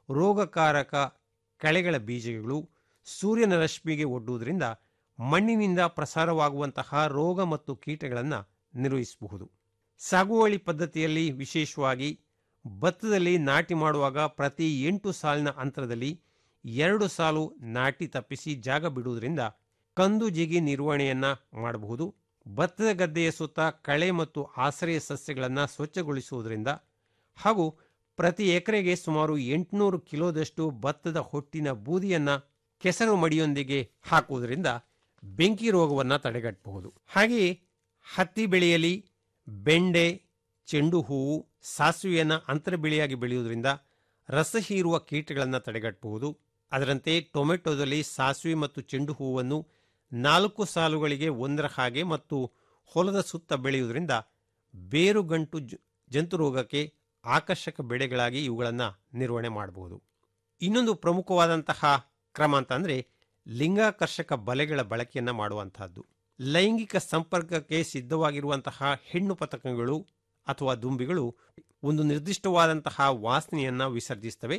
Q: ರೋಗಕಾರಕ ಕಳೆಗಳ ಬೀಜಗಳು ಸೂರ್ಯನ ರಶ್ಮಿಗೆ ಒಡ್ಡುವುದರಿಂದ ಮಣ್ಣಿನಿಂದ ಪ್ರಸಾರವಾಗುವಂತಹ ರೋಗ ಮತ್ತು ಕೀಟಗಳನ್ನು ನಿರ್ವಹಿಸಬಹುದು ಸಾಗುವಳಿ ಪದ್ಧತಿಯಲ್ಲಿ ವಿಶೇಷವಾಗಿ ಭತ್ತದಲ್ಲಿ ನಾಟಿ ಮಾಡುವಾಗ ಪ್ರತಿ ಎಂಟು ಸಾಲಿನ ಅಂತರದಲ್ಲಿ ಎರಡು ಸಾಲು ನಾಟಿ ತಪ್ಪಿಸಿ ಜಾಗ ಬಿಡುವುದರಿಂದ ಕಂದು ಜಿಗಿ ನಿರ್ವಹಣೆಯನ್ನ ಮಾಡಬಹುದು ಭತ್ತದ ಗದ್ದೆಯ ಸುತ್ತ ಕಳೆ ಮತ್ತು ಆಶ್ರಯ ಸಸ್ಯಗಳನ್ನು ಸ್ವಚ್ಛಗೊಳಿಸುವುದರಿಂದ ಹಾಗೂ ಪ್ರತಿ ಎಕರೆಗೆ ಸುಮಾರು ಎಂಟುನೂರು ಕಿಲೋದಷ್ಟು ಭತ್ತದ ಹೊಟ್ಟಿನ ಬೂದಿಯನ್ನ ಕೆಸರು ಮಡಿಯೊಂದಿಗೆ ಹಾಕುವುದರಿಂದ ಬೆಂಕಿ ರೋಗವನ್ನು ತಡೆಗಟ್ಟಬಹುದು ಹಾಗೆಯೇ ಹತ್ತಿ ಬೆಳೆಯಲ್ಲಿ ಬೆಂಡೆ ಚೆಂಡು ಹೂವು ಸಾಸಿವೆಯನ್ನು ಅಂತರ ಬೆಳೆಯಾಗಿ ಬೆಳೆಯುವುದರಿಂದ ರಸ ಹೀರುವ ಕೀಟಗಳನ್ನು ತಡೆಗಟ್ಟಬಹುದು ಅದರಂತೆ ಟೊಮೆಟೊದಲ್ಲಿ ಸಾಸಿವೆ ಮತ್ತು ಚೆಂಡು ಹೂವನ್ನು ನಾಲ್ಕು ಸಾಲುಗಳಿಗೆ ಒಂದರ ಹಾಗೆ ಮತ್ತು ಹೊಲದ ಸುತ್ತ ಬೆಳೆಯುವುದರಿಂದ ಬೇರುಗಂಟು ಜ- ಜಂತು ರೋಗಕ್ಕೆ ಆಕರ್ಷಕ ಬೆಳೆಗಳಾಗಿ ಇವುಗಳನ್ನು ನಿರ್ವಹಣೆ ಮಾಡಬಹುದು ಇನ್ನೊಂದು ಪ್ರಮುಖವಾದಂತಹ ಕ್ರಮ ಅಂತಂದರೆ ಲಿಂಗಾಕರ್ಷಕ ಬಲೆಗಳ ಬಳಕೆಯನ್ನು ಮಾಡುವಂತಹದ್ದು ಲೈಂಗಿಕ ಸಂಪರ್ಕಕ್ಕೆ ಸಿದ್ಧವಾಗಿರುವಂತಹ ಹೆಣ್ಣು ಪತಕಗಳು ಅಥವಾ ದುಂಬಿಗಳು ಒಂದು ನಿರ್ದಿಷ್ಟವಾದಂತಹ ವಾಸನೆಯನ್ನು ವಿಸರ್ಜಿಸುತ್ತವೆ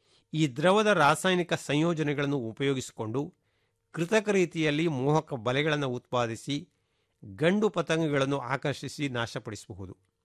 Q: ಈ ದ್ರವದ ರಾಸಾಯನಿಕ ಸಂಯೋಜನೆಗಳನ್ನು ಉಪಯೋಗಿಸಿಕೊಂಡು ಕೃತಕ ರೀತಿಯಲ್ಲಿ ಮೋಹಕ ಬಲೆಗಳನ್ನು ಉತ್ಪಾದಿಸಿ ಗಂಡು ಪತಂಗಗಳನ್ನು ಆಕರ್ಷಿಸಿ ನಾಶಪಡಿಸಬಹುದು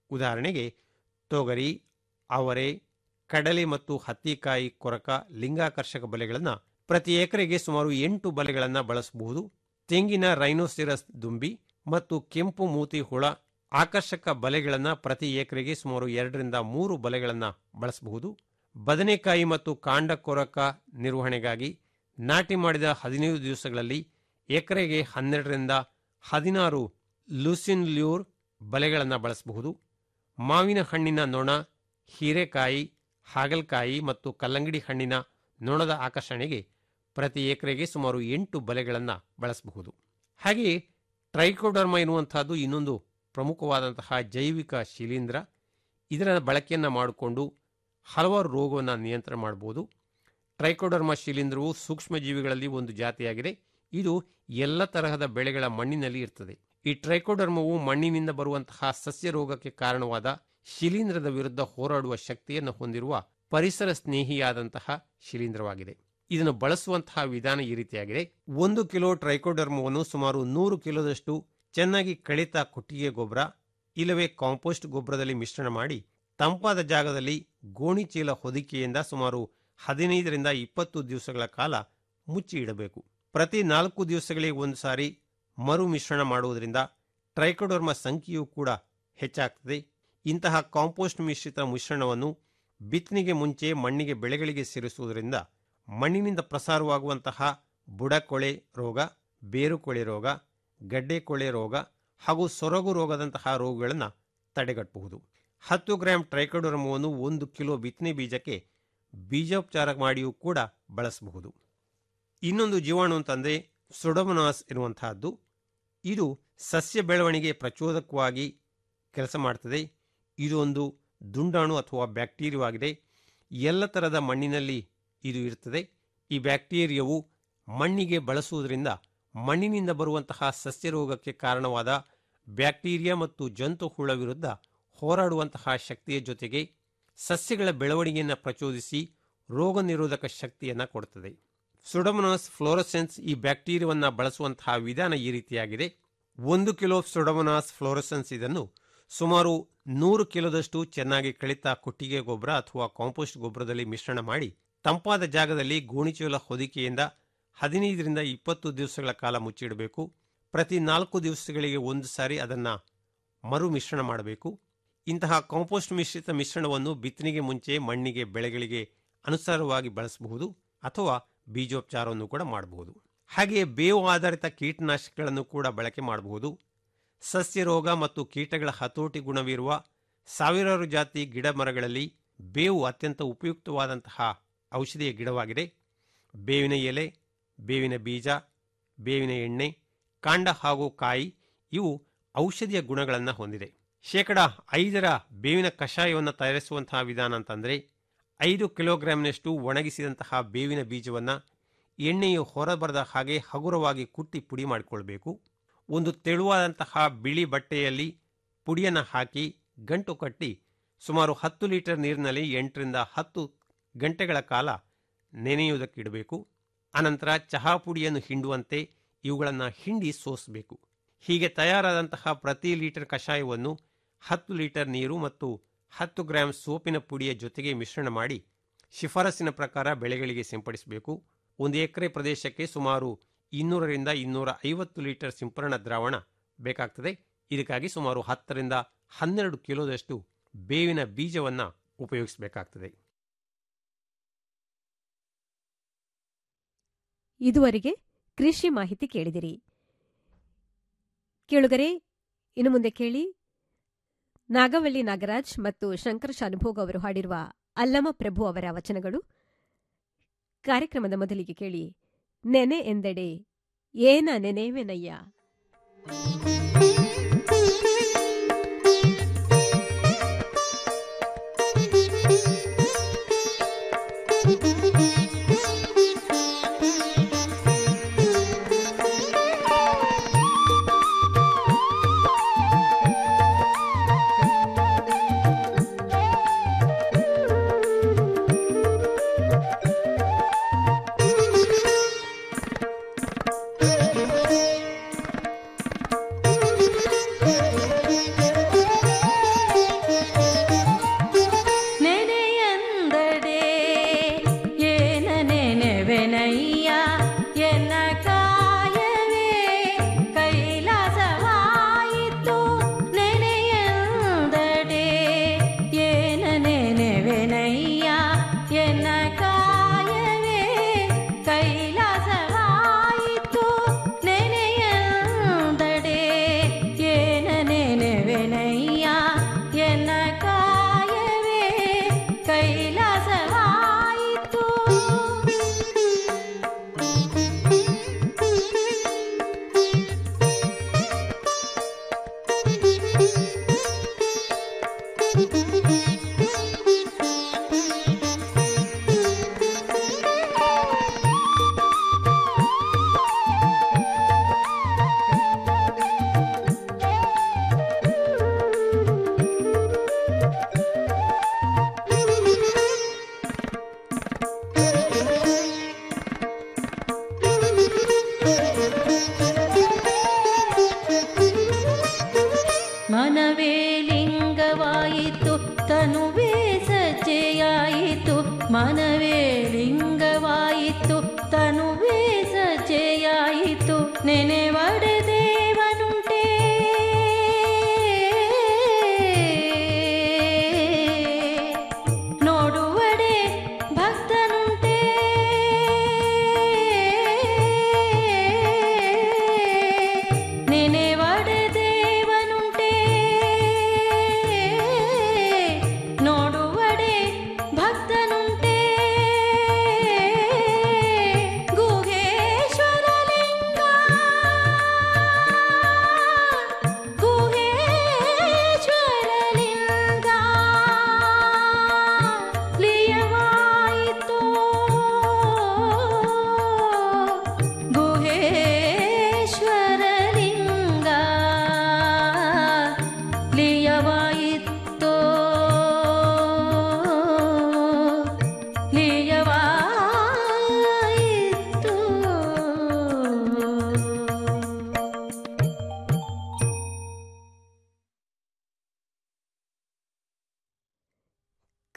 Q: ಉದಾಹರಣೆಗೆ ತೊಗರಿ ಅವರೆ ಕಡಲೆ ಮತ್ತು ಹತ್ತಿಕಾಯಿ ಕೊರಕ ಲಿಂಗಾಕರ್ಷಕ ಬಲೆಗಳನ್ನು ಪ್ರತಿ ಎಕರೆಗೆ ಸುಮಾರು ಎಂಟು ಬಲೆಗಳನ್ನು ಬಳಸಬಹುದು ತೆಂಗಿನ ರೈನೋಸಿರಸ್ ದುಂಬಿ ಮತ್ತು ಕೆಂಪು ಮೂತಿ ಹುಳ ಆಕರ್ಷಕ ಬಲೆಗಳನ್ನು ಪ್ರತಿ ಎಕರೆಗೆ ಸುಮಾರು ಎರಡರಿಂದ ಮೂರು ಬಲೆಗಳನ್ನು ಬಳಸಬಹುದು ಬದನೆಕಾಯಿ ಮತ್ತು ಕಾಂಡ ಕೊರಕ ನಿರ್ವಹಣೆಗಾಗಿ ನಾಟಿ ಮಾಡಿದ ಹದಿನೈದು ದಿವಸಗಳಲ್ಲಿ ಎಕರೆಗೆ ಹನ್ನೆರಡರಿಂದ ಹದಿನಾರು ಲೂಸಿನ್ ಲ್ಯೂರ್ ಬಲೆಗಳನ್ನು ಬಳಸಬಹುದು ಮಾವಿನ ಹಣ್ಣಿನ ನೊಣ ಹೀರೆಕಾಯಿ ಹಾಗಲಕಾಯಿ ಮತ್ತು ಕಲ್ಲಂಗಡಿ ಹಣ್ಣಿನ ನೊಣದ ಆಕರ್ಷಣೆಗೆ ಪ್ರತಿ ಎಕರೆಗೆ ಸುಮಾರು ಎಂಟು ಬಲೆಗಳನ್ನು ಬಳಸಬಹುದು ಹಾಗೆಯೇ ಟ್ರೈಕೋಡರ್ಮ ಎನ್ನುವಂತಹದ್ದು ಇನ್ನೊಂದು ಪ್ರಮುಖವಾದಂತಹ ಜೈವಿಕ ಶಿಲೀಂಧ್ರ ಇದರ ಬಳಕೆಯನ್ನು ಮಾಡಿಕೊಂಡು ಹಲವಾರು ರೋಗವನ್ನು ನಿಯಂತ್ರಣ ಮಾಡಬಹುದು ಟ್ರೈಕೋಡರ್ಮ ಶಿಲೀಂಧ್ರವು ಸೂಕ್ಷ್ಮಜೀವಿಗಳಲ್ಲಿ ಒಂದು ಜಾತಿಯಾಗಿದೆ ಇದು ಎಲ್ಲ ತರಹದ ಬೆಳೆಗಳ ಮಣ್ಣಿನಲ್ಲಿ ಇರ್ತದೆ ಈ ಟ್ರೈಕೋಡರ್ಮವು ಮಣ್ಣಿನಿಂದ ಬರುವಂತಹ ಸಸ್ಯ ರೋಗಕ್ಕೆ ಕಾರಣವಾದ ಶಿಲೀಂಧ್ರದ ವಿರುದ್ಧ ಹೋರಾಡುವ ಶಕ್ತಿಯನ್ನು ಹೊಂದಿರುವ ಪರಿಸರ ಸ್ನೇಹಿಯಾದಂತಹ ಶಿಲೀಂಧ್ರವಾಗಿದೆ ಇದನ್ನು ಬಳಸುವಂತಹ ವಿಧಾನ ಈ ರೀತಿಯಾಗಿದೆ ಒಂದು ಕಿಲೋ ಟ್ರೈಕೋಡರ್ಮವನ್ನು ಸುಮಾರು ನೂರು ಕಿಲೋದಷ್ಟು ಚೆನ್ನಾಗಿ ಕಳಿತ ಕೊಟ್ಟಿಗೆ ಗೊಬ್ಬರ ಇಲ್ಲವೇ ಕಾಂಪೋಸ್ಟ್ ಗೊಬ್ಬರದಲ್ಲಿ ಮಿಶ್ರಣ ಮಾಡಿ ತಂಪಾದ ಜಾಗದಲ್ಲಿ ಗೋಣಿ ಚೀಲ ಹೊದಿಕೆಯಿಂದ ಸುಮಾರು ಹದಿನೈದರಿಂದ ಇಪ್ಪತ್ತು ದಿವಸಗಳ ಕಾಲ ಮುಚ್ಚಿ ಇಡಬೇಕು ಪ್ರತಿ ನಾಲ್ಕು ದಿವಸಗಳಿಗೆ ಒಂದು ಸಾರಿ ಮರು ಮಿಶ್ರಣ ಮಾಡುವುದರಿಂದ ಟ್ರೈಕೋಡರ್ಮ ಸಂಖ್ಯೆಯೂ ಕೂಡ ಹೆಚ್ಚಾಗ್ತದೆ ಇಂತಹ ಕಾಂಪೋಸ್ಟ್ ಮಿಶ್ರಿತ ಮಿಶ್ರಣವನ್ನು ಬಿತ್ತನೆಗೆ ಮುಂಚೆ ಮಣ್ಣಿಗೆ ಬೆಳೆಗಳಿಗೆ ಸೇರಿಸುವುದರಿಂದ ಮಣ್ಣಿನಿಂದ ಪ್ರಸಾರವಾಗುವಂತಹ ಬುಡಕೊಳೆ ರೋಗ ಬೇರುಕೊಳೆ ರೋಗ ಗಡ್ಡೆ ಕೊಳೆ ರೋಗ ಹಾಗೂ ಸೊರಗು ರೋಗದಂತಹ ರೋಗಗಳನ್ನು ತಡೆಗಟ್ಟಬಹುದು ಹತ್ತು ಗ್ರಾಂ ಟ್ರೈಕೋಡರ್ಮವನ್ನು ಒಂದು ಕಿಲೋ ಬಿತ್ತನೆ ಬೀಜಕ್ಕೆ ಬೀಜೋಪಚಾರ ಮಾಡಿಯೂ ಕೂಡ ಬಳಸಬಹುದು ಇನ್ನೊಂದು ಜೀವಾಣು ಅಂತಂದರೆ ಸೊಡೊಮನಾಸ್ ಇರುವಂತಹದ್ದು ಇದು ಸಸ್ಯ ಬೆಳವಣಿಗೆ ಪ್ರಚೋದಕವಾಗಿ ಕೆಲಸ ಮಾಡ್ತದೆ ಇದೊಂದು ದುಂಡಾಣು ಅಥವಾ ಬ್ಯಾಕ್ಟೀರಿಯಾವಾಗಿದೆ ಎಲ್ಲ ಥರದ ಮಣ್ಣಿನಲ್ಲಿ ಇದು ಇರ್ತದೆ ಈ ಬ್ಯಾಕ್ಟೀರಿಯಾವು ಮಣ್ಣಿಗೆ ಬಳಸುವುದರಿಂದ ಮಣ್ಣಿನಿಂದ ಬರುವಂತಹ ಸಸ್ಯ ರೋಗಕ್ಕೆ ಕಾರಣವಾದ ಬ್ಯಾಕ್ಟೀರಿಯಾ ಮತ್ತು ಜಂತು ಹುಳ ವಿರುದ್ಧ ಹೋರಾಡುವಂತಹ ಶಕ್ತಿಯ ಜೊತೆಗೆ ಸಸ್ಯಗಳ ಬೆಳವಣಿಗೆಯನ್ನು ಪ್ರಚೋದಿಸಿ ರೋಗ ನಿರೋಧಕ ಶಕ್ತಿಯನ್ನು ಕೊಡುತ್ತದೆ ಸುಡಮನಾಸ್ ಫ್ಲೋರಸೆನ್ಸ್ ಈ ಬ್ಯಾಕ್ಟೀರಿಯಾವನ್ನು ಬಳಸುವಂತಹ ವಿಧಾನ ಈ ರೀತಿಯಾಗಿದೆ ಒಂದು ಕಿಲೋ ಸುಡಮನಾಸ್ ಫ್ಲೋರಸೆನ್ಸ್ ಇದನ್ನು ಸುಮಾರು ನೂರು ಕಿಲೋದಷ್ಟು ಚೆನ್ನಾಗಿ ಕಳಿತ ಕೊಟ್ಟಿಗೆ ಗೊಬ್ಬರ ಅಥವಾ ಕಾಂಪೋಸ್ಟ್ ಗೊಬ್ಬರದಲ್ಲಿ ಮಿಶ್ರಣ ಮಾಡಿ ತಂಪಾದ ಜಾಗದಲ್ಲಿ ಗೋಣಿಚೀಲ ಹೊದಿಕೆಯಿಂದ ಹದಿನೈದರಿಂದ ಇಪ್ಪತ್ತು ದಿವಸಗಳ ಕಾಲ ಮುಚ್ಚಿಡಬೇಕು ಪ್ರತಿ ನಾಲ್ಕು ದಿವಸಗಳಿಗೆ ಒಂದು ಸಾರಿ ಅದನ್ನು ಮರು ಮಿಶ್ರಣ ಮಾಡಬೇಕು ಇಂತಹ ಕಾಂಪೋಸ್ಟ್ ಮಿಶ್ರಿತ ಮಿಶ್ರಣವನ್ನು ಬಿತ್ತನೆಗೆ ಮುಂಚೆ ಮಣ್ಣಿಗೆ ಬೆಳೆಗಳಿಗೆ ಅನುಸಾರವಾಗಿ ಬಳಸಬಹುದು ಅಥವಾ ಬೀಜೋಪಚಾರವನ್ನು ಕೂಡ ಮಾಡಬಹುದು ಹಾಗೆಯೇ ಬೇವು ಆಧಾರಿತ ಕೀಟನಾಶಕಗಳನ್ನು ಕೂಡ ಬಳಕೆ ಮಾಡಬಹುದು ಸಸ್ಯ ರೋಗ ಮತ್ತು ಕೀಟಗಳ ಹತೋಟಿ ಗುಣವಿರುವ ಸಾವಿರಾರು ಜಾತಿ ಗಿಡ ಮರಗಳಲ್ಲಿ ಬೇವು ಅತ್ಯಂತ ಉಪಯುಕ್ತವಾದಂತಹ ಔಷಧಿಯ ಗಿಡವಾಗಿದೆ ಬೇವಿನ ಎಲೆ ಬೇವಿನ ಬೀಜ ಬೇವಿನ ಎಣ್ಣೆ ಕಾಂಡ ಹಾಗೂ ಕಾಯಿ ಇವು ಔಷಧಿಯ ಗುಣಗಳನ್ನು ಹೊಂದಿದೆ ಶೇಕಡ ಐದರ ಬೇವಿನ ಕಷಾಯವನ್ನು ತಯಾರಿಸುವಂತಹ ವಿಧಾನ ಅಂತಂದರೆ ಐದು ಕಿಲೋಗ್ರಾಂನಷ್ಟು ಒಣಗಿಸಿದಂತಹ ಬೇವಿನ ಬೀಜವನ್ನು ಎಣ್ಣೆಯು ಹೊರಬರದ ಹಾಗೆ ಹಗುರವಾಗಿ ಕುಟ್ಟಿ ಪುಡಿ ಮಾಡಿಕೊಳ್ಬೇಕು ಒಂದು ತೆಳುವಾದಂತಹ ಬಿಳಿ ಬಟ್ಟೆಯಲ್ಲಿ ಪುಡಿಯನ್ನು ಹಾಕಿ ಗಂಟು ಕಟ್ಟಿ ಸುಮಾರು ಹತ್ತು ಲೀಟರ್ ನೀರಿನಲ್ಲಿ ಎಂಟರಿಂದ ಹತ್ತು ಗಂಟೆಗಳ ಕಾಲ ನೆನೆಯುವುದಕ್ಕಿಡಬೇಕು ಅನಂತರ ಚಹಾ ಪುಡಿಯನ್ನು ಹಿಂಡುವಂತೆ ಇವುಗಳನ್ನು ಹಿಂಡಿ ಸೋಸಬೇಕು ಹೀಗೆ ತಯಾರಾದಂತಹ ಪ್ರತಿ ಲೀಟರ್ ಕಷಾಯವನ್ನು ಹತ್ತು ಲೀಟರ್ ನೀರು ಮತ್ತು ಹತ್ತು ಗ್ರಾಂ ಸೋಪಿನ ಪುಡಿಯ ಜೊತೆಗೆ ಮಿಶ್ರಣ ಮಾಡಿ ಶಿಫಾರಸಿನ ಪ್ರಕಾರ ಬೆಳೆಗಳಿಗೆ ಸಿಂಪಡಿಸಬೇಕು ಒಂದು ಎಕರೆ ಪ್ರದೇಶಕ್ಕೆ ಸುಮಾರು ಇನ್ನೂರರಿಂದ ಇನ್ನೂರ ಐವತ್ತು ಲೀಟರ್ ಸಿಂಪರಣಾ ದ್ರಾವಣ ಬೇಕಾಗ್ತದೆ ಇದಕ್ಕಾಗಿ ಸುಮಾರು ಹತ್ತರಿಂದ ಹನ್ನೆರಡು ಕಿಲೋದಷ್ಟು ಬೇವಿನ ಬೀಜವನ್ನು ಉಪಯೋಗಿಸಬೇಕಾಗ್ತದೆ
B: ಇದುವರೆಗೆ ಕೃಷಿ ಮಾಹಿತಿ ಕೇಳಿದಿರಿ ಕೇಳುಗರೆ ಇನ್ನು ಮುಂದೆ ಕೇಳಿ ನಾಗವಳ್ಳಿ ನಾಗರಾಜ್ ಮತ್ತು ಶಂಕರ ಶಾನುಭೋಗ್ ಅವರು ಹಾಡಿರುವ ಅಲ್ಲಮ ಪ್ರಭು ಅವರ ವಚನಗಳು ಕಾರ್ಯಕ್ರಮದ ಮೊದಲಿಗೆ ಕೇಳಿ ನೆನೆ ಎಂದೆಡೆ ಏನ ನೆನೆವೆನಯ್ಯ
R: Thank you.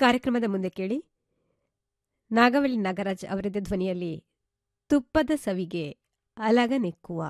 B: ಕಾರ್ಯಕ್ರಮದ ಮುಂದೆ ಕೇಳಿ ನಾಗವಳ್ಳಿ ನಾಗರಾಜ್ ಅವರದೇ ಧ್ವನಿಯಲ್ಲಿ ತುಪ್ಪದ ಸವಿಗೆ ಅಲಗ ನೆಕ್ಕುವ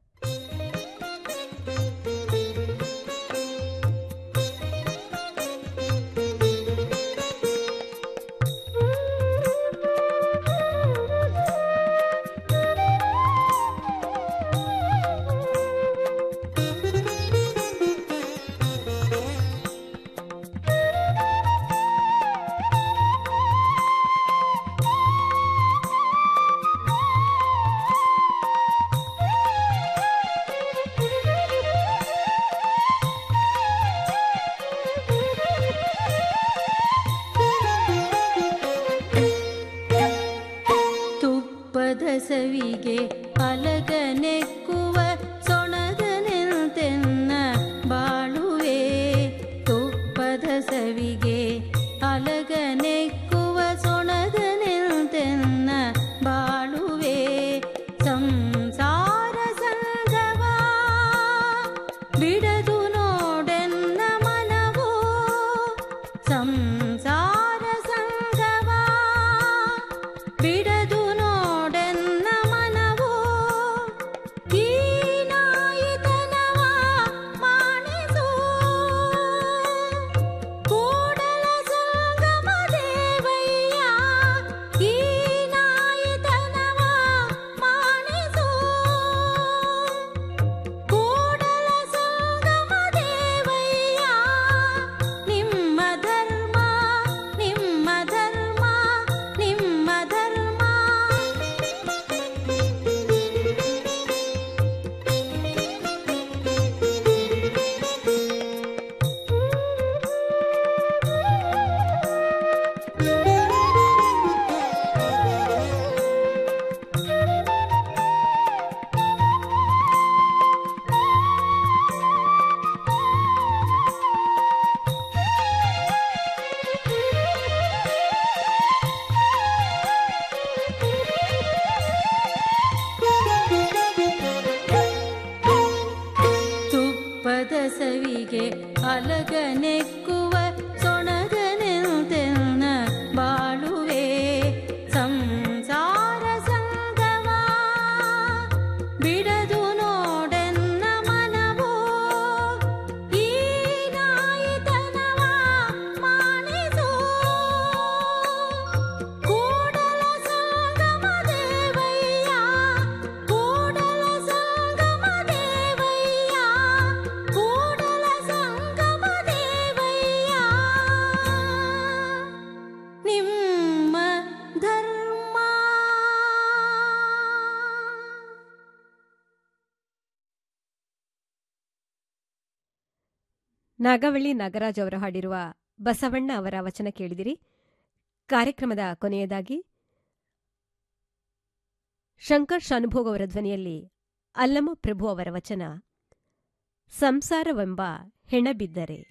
R: ತುಪ್ಪದ ಸವಿಗೆ ಅಲಗನೆಕ್ಕುವ ಸೊಣಗನೆಂತೆನ್ನ ಬಾಳುವೆ ತುಪ್ಪದ ಸವಿಗೆ ಅಲಗನೆಕ್ಕುವ ಸೊಣಗನೆಂತೆನ್ನ ಬಾಳುವೆ ಸಂಸಾರ ಸಂಗವ ಬಿಡದು ನೋಡೆನ್ನ ಮನವೋ ಸಂಸಾರ ಸಂಗವ ಬಿಡದು ನೋಡೆನ್ನ ಮನವೋ ಈ ನಾಯಿತನವ ಮಾಣಿಸು ಕೂಡಲ ಸಂಗಮ ದೇವಯ್ಯ ಈ ನಾಯಿತನವ ಮಾಣಿಸು ಕೂಡಲ ಸಂಗಮ ದೇವಯ್ಯ ನಿಮ್ಮ ಧರ್ಮ ನಿಮ್ಮ ಧರ್ಮ ನಿಮ್ಮ ಧರ್ಮ ತುಪ್ಪದ ಸವಿಗೆ ಅಲಗನೆಕ್ಕುವ ಸೊಣಗನೆಂತೆನ್ನ ಬಾಳುವೆ ಸಂಸಾರ ಸಂಗವ ಬಿಡದು ನೋಡೆನ್ನ ಮನವೋ ಈ ನಾಯಿತನವ ಮಾಣಿಸು ಕೂಡಲ ಸಂಗಮ ದೇವಯ್ಯ ಕೂಡಲ ಸಂಗಮ ದೇವಯ್ಯ ಕೂಡಲ ಸಂಗಮ ದೇವಯ್ಯ ನಿಮ್ಮ ಧರ್ಮ
B: ನಾಗವಳ್ಳಿ ನಾಗರಾಜ್ ಅವರು ಹಾಡಿರುವ ಬಸವಣ್ಣ ಅವರ ವಚನ ಕೇಳಿದಿರಿ ಕಾರ್ಯಕ್ರಮದ ಕೊನೆಯದಾಗಿ ಶಂಕರ್ ಶಾನುಭೋಗ್ ಅವರ ಧ್ವನಿಯಲ್ಲಿ ಅಲ್ಲಮ ಪ್ರಭು ಅವರ ವಚನ ಸಂಸಾರವೆಂಬ ಹೆಣ ಬಿದ್ದರೆ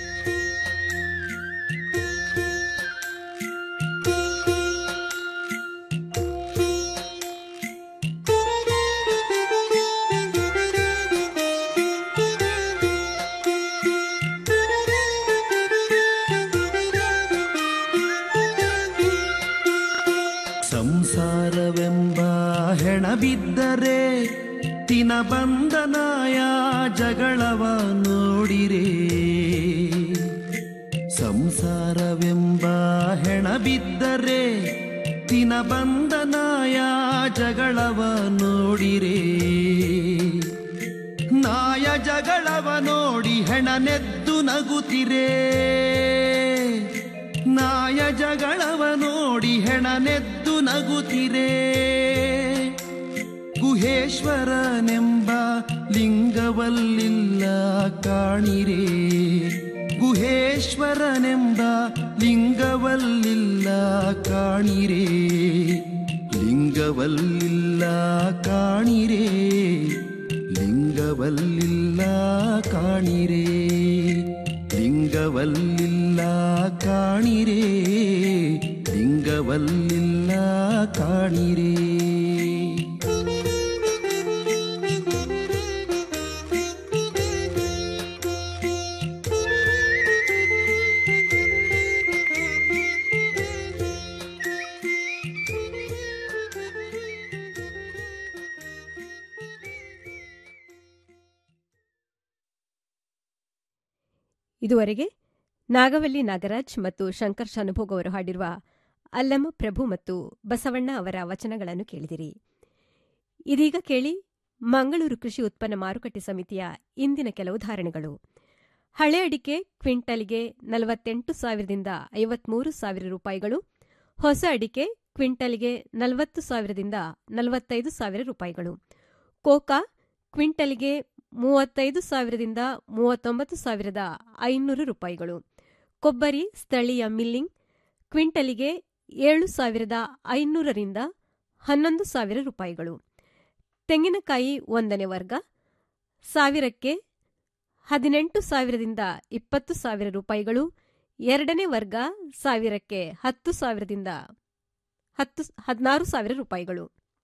S: ಸಂಸಾರವೆಂಬ ಹೆಣ ಬಿದ್ದರೆ ತಿನ ಬಂಧನಾಯ ಜಗಳವ ನೋಡಿರೆ ಸಂಸಾರವೆಂಬ ಹೆಣ ಬಿದ್ದರೆ ತಿನ ಬಂಧನಾಯ ಜಗಳವ ನೋಡಿರೆ ನಾಯ ಜಗಳವ ನೋಡಿ ಹೆಣನೆದ್ದು ನಗುತ್ತಿರೆ ನಾಯ ಜಗಳವ ನೋಡಿ ಹೆಣನೆದ್ದು ನಗುತ್ತಿರೆ ಗುಹೇಶ್ವರನೆಂಬ ಲಿಂಗವಲ್ಲಿಲ್ಲ ಕಾಣಿರೆ ಗುಹೇಶ್ವರನೆಂಬ ಲಿಂಗವಲ್ಲಿಲ್ಲ ಕಾಣಿರೆ ಲಿಂಗವಲ್ಲಿಲ್ಲ ಕಾಣಿರೆ ಲಿಂಗವಲ್ಲಿಲ್ಲ ಕಾಣಿರೆ ಲಿಂಗವಲ್ಲಿಲ್ಲ ಕಾಣಿರೆ ಲಿಂಗವಲ್ಲಿಲ್ಲ ಕಾಣಿರೆ
B: ಇದುವರೆಗೆ ನಾಗವಲ್ಲಿ ನಾಗರಾಜ್ ಮತ್ತು ಶಂಕರ್ ಶಾನುಭೋಗ್ ಅವರು ಹಾಡಿರುವ ಅಲ್ಲಮ ಪ್ರಭು ಮತ್ತು ಬಸವಣ್ಣ ಅವರ ವಚನಗಳನ್ನು ಕೇಳಿದಿರಿ ಇದೀಗ ಕೇಳಿ ಮಂಗಳೂರು ಕೃಷಿ ಉತ್ಪನ್ನ ಮಾರುಕಟ್ಟೆ ಸಮಿತಿಯ ಇಂದಿನ ಕೆಲವು ಧಾರಣೆಗಳು ಹಳೆ ಅಡಿಕೆ ಕ್ವಿಂಟಲ್ಗೆ ನಲವತ್ತೆಂಟು ಸಾವಿರದಿಂದ ಐವತ್ಮೂರು ಸಾವಿರ ರೂಪಾಯಿಗಳು ಹೊಸ ಅಡಿಕೆ ಕ್ವಿಂಟಲ್ಗೆ ನಲವತ್ತು ಸಾವಿರದಿಂದ ನಲವತ್ತೈದು ಸಾವಿರ ರೂಪಾಯಿಗಳು ಕೋಕಾ ಕ್ವಿಂಟಲ್ಗೆ ಮೂವತ್ತೈದು ಸಾವಿರದಿಂದ ಮೂವತ್ತೊಂಬತ್ತು ಸಾವಿರದ ಐನೂರು ರೂಪಾಯಿಗಳು ಕೊಬ್ಬರಿ ಸ್ಥಳೀಯ ಮಿಲ್ಲಿಂಗ್ ಕ್ವಿಂಟಲಿಗೆ ಏಳು ಸಾವಿರದ ಐನೂರರಿಂದ ಹನ್ನೊಂದು ಸಾವಿರ ರೂಪಾಯಿಗಳು ತೆಂಗಿನಕಾಯಿ ಒಂದನೇ ವರ್ಗ ಸಾವಿರಕ್ಕೆ ಹದಿನೆಂಟು ಸಾವಿರದಿಂದ ಇಪ್ಪತ್ತು ಸಾವಿರ ರೂಪಾಯಿಗಳು ಎರಡನೇ ವರ್ಗ ಸಾವಿರಕ್ಕೆ ಹತ್ತು ಸಾವಿರದಿಂದ ಹತ್ತು ಹದಿನಾರು ಸಾವಿರ ರೂಪಾಯಿಗಳು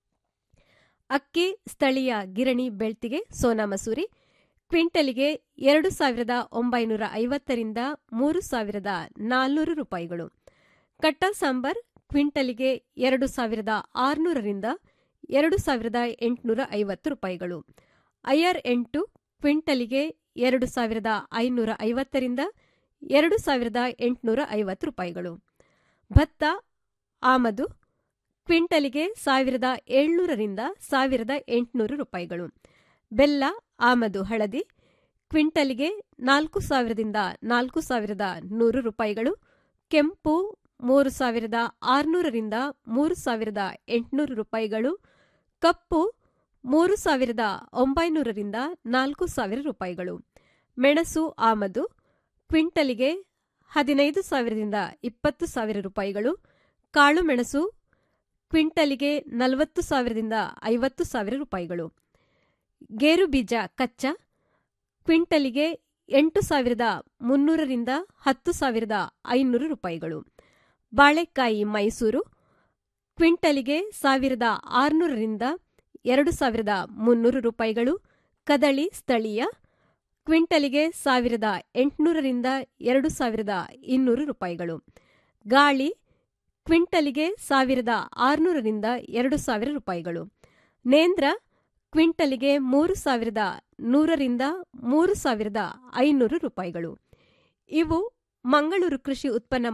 B: ಅಕ್ಕಿ ಸ್ಥಳೀಯ ಗಿರಣಿ ಬೆಳ್ತಿಗೆ ಸೋನಾ ಮಸೂರಿ ಕ್ವಿಂಟಲಿಗೆ ಎರಡು ಸಾವಿರದ ಒಂಬೈನೂರ ಐವತ್ತರಿಂದ ಮೂರು ಸಾವಿರದ ನಾಲ್ನೂರು ರೂಪಾಯಿಗಳು ಕಟ್ಟ ಸಾಂಬಾರ್ ಕ್ವಿಂಟಲಿಗೆ ಎರಡು ಸಾವಿರದ ಆರುನೂರರಿಂದ ಎರಡು ಸಾವಿರದ ಎಂಟುನೂರ ಐವತ್ತು ರೂಪಾಯಿಗಳು ಐಆರ್ ಎಂಟು ಕ್ವಿಂಟಲಿಗೆ ಎರಡು ಸಾವಿರದ ಐನೂರ ಐವತ್ತರಿಂದ ಎರಡು ಸಾವಿರದ ಎಂಟುನೂರ ಐವತ್ತು ರೂಪಾಯಿಗಳು ಭತ್ತ ಆಮದು ಕ್ವಿಂಟಲಿಗೆ ಸಾವಿರದ ಏಳ್ನೂರರಿಂದ ಸಾವಿರದ ಎಂಟುನೂರು ರೂಪಾಯಿಗಳು ಬೆಲ್ಲ ಆಮದು ಹಳದಿ ಕ್ವಿಂಟಲಿಗೆ ನಾಲ್ಕು ಸಾವಿರದಿಂದ ನಾಲ್ಕು ಸಾವಿರದ ನೂರು ರೂಪಾಯಿಗಳು ಕೆಂಪು ಮೂರು ಸಾವಿರದ ಆರುನೂರರಿಂದ ಮೂರು ಸಾವಿರದ ಎಂಟುನೂರು ರೂಪಾಯಿಗಳು ಕಪ್ಪು ಮೂರು ಸಾವಿರದ ಒಂಬೈನೂರರಿಂದ ನಾಲ್ಕು ಸಾವಿರ ರೂಪಾಯಿಗಳು ಮೆಣಸು ಆಮದು ಕ್ವಿಂಟಲಿಗೆ ಹದಿನೈದು ಸಾವಿರದಿಂದ ಇಪ್ಪತ್ತು ಸಾವಿರ ರೂಪಾಯಿಗಳು ಕಾಳು ಮೆಣಸು ಕ್ವಿಂಟಲಿಗೆ ನಲವತ್ತು ಸಾವಿರದಿಂದ ಐವತ್ತು ಸಾವಿರ ರೂಪಾಯಿಗಳು ಗೇರು ಬೀಜ ಕಚ್ಚಾ ಕ್ವಿಂಟಲಿಗೆ ಎಂಟು ಸಾವಿರದ ಮುನ್ನೂರರಿಂದ ಹತ್ತು ಸಾವಿರದ ಐನೂರು ರೂಪಾಯಿಗಳು ಬಾಳೆಕಾಯಿ ಮೈಸೂರು ಕ್ವಿಂಟಲಿಗೆ ಸಾವಿರದ ಆರುನೂರರಿಂದ ಎರಡು ಸಾವಿರದ ಮುನ್ನೂರು ರೂಪಾಯಿಗಳು ಕದಳಿ ಸ್ಥಳೀಯ ಕ್ವಿಂಟಲಿಗೆ ಸಾವಿರದ ಎಂಟುನೂರರಿಂದ ಎರಡು ಸಾವಿರದ ಇನ್ನೂರು ರೂಪಾಯಿಗಳು ಗಾಳಿ ಕ್ವಿಂಟಲಿಗೆ ಸಾವಿರದ ಆರುನೂರರಿಂದ ಎರಡು ಸಾವಿರ ರೂಪಾಯಿಗಳು ನೇಂದ್ರ ಕ್ವಿಂಟಲಿಗೆ ಮೂರು ಸಾವಿರದ ನೂರರಿಂದ ಮೂರು ಸಾವಿರದ ಐನೂರು ರೂಪಾಯಿಗಳು ಇವು ಮಂಗಳೂರು ಕೃಷಿ ಉತ್ಪನ್ನ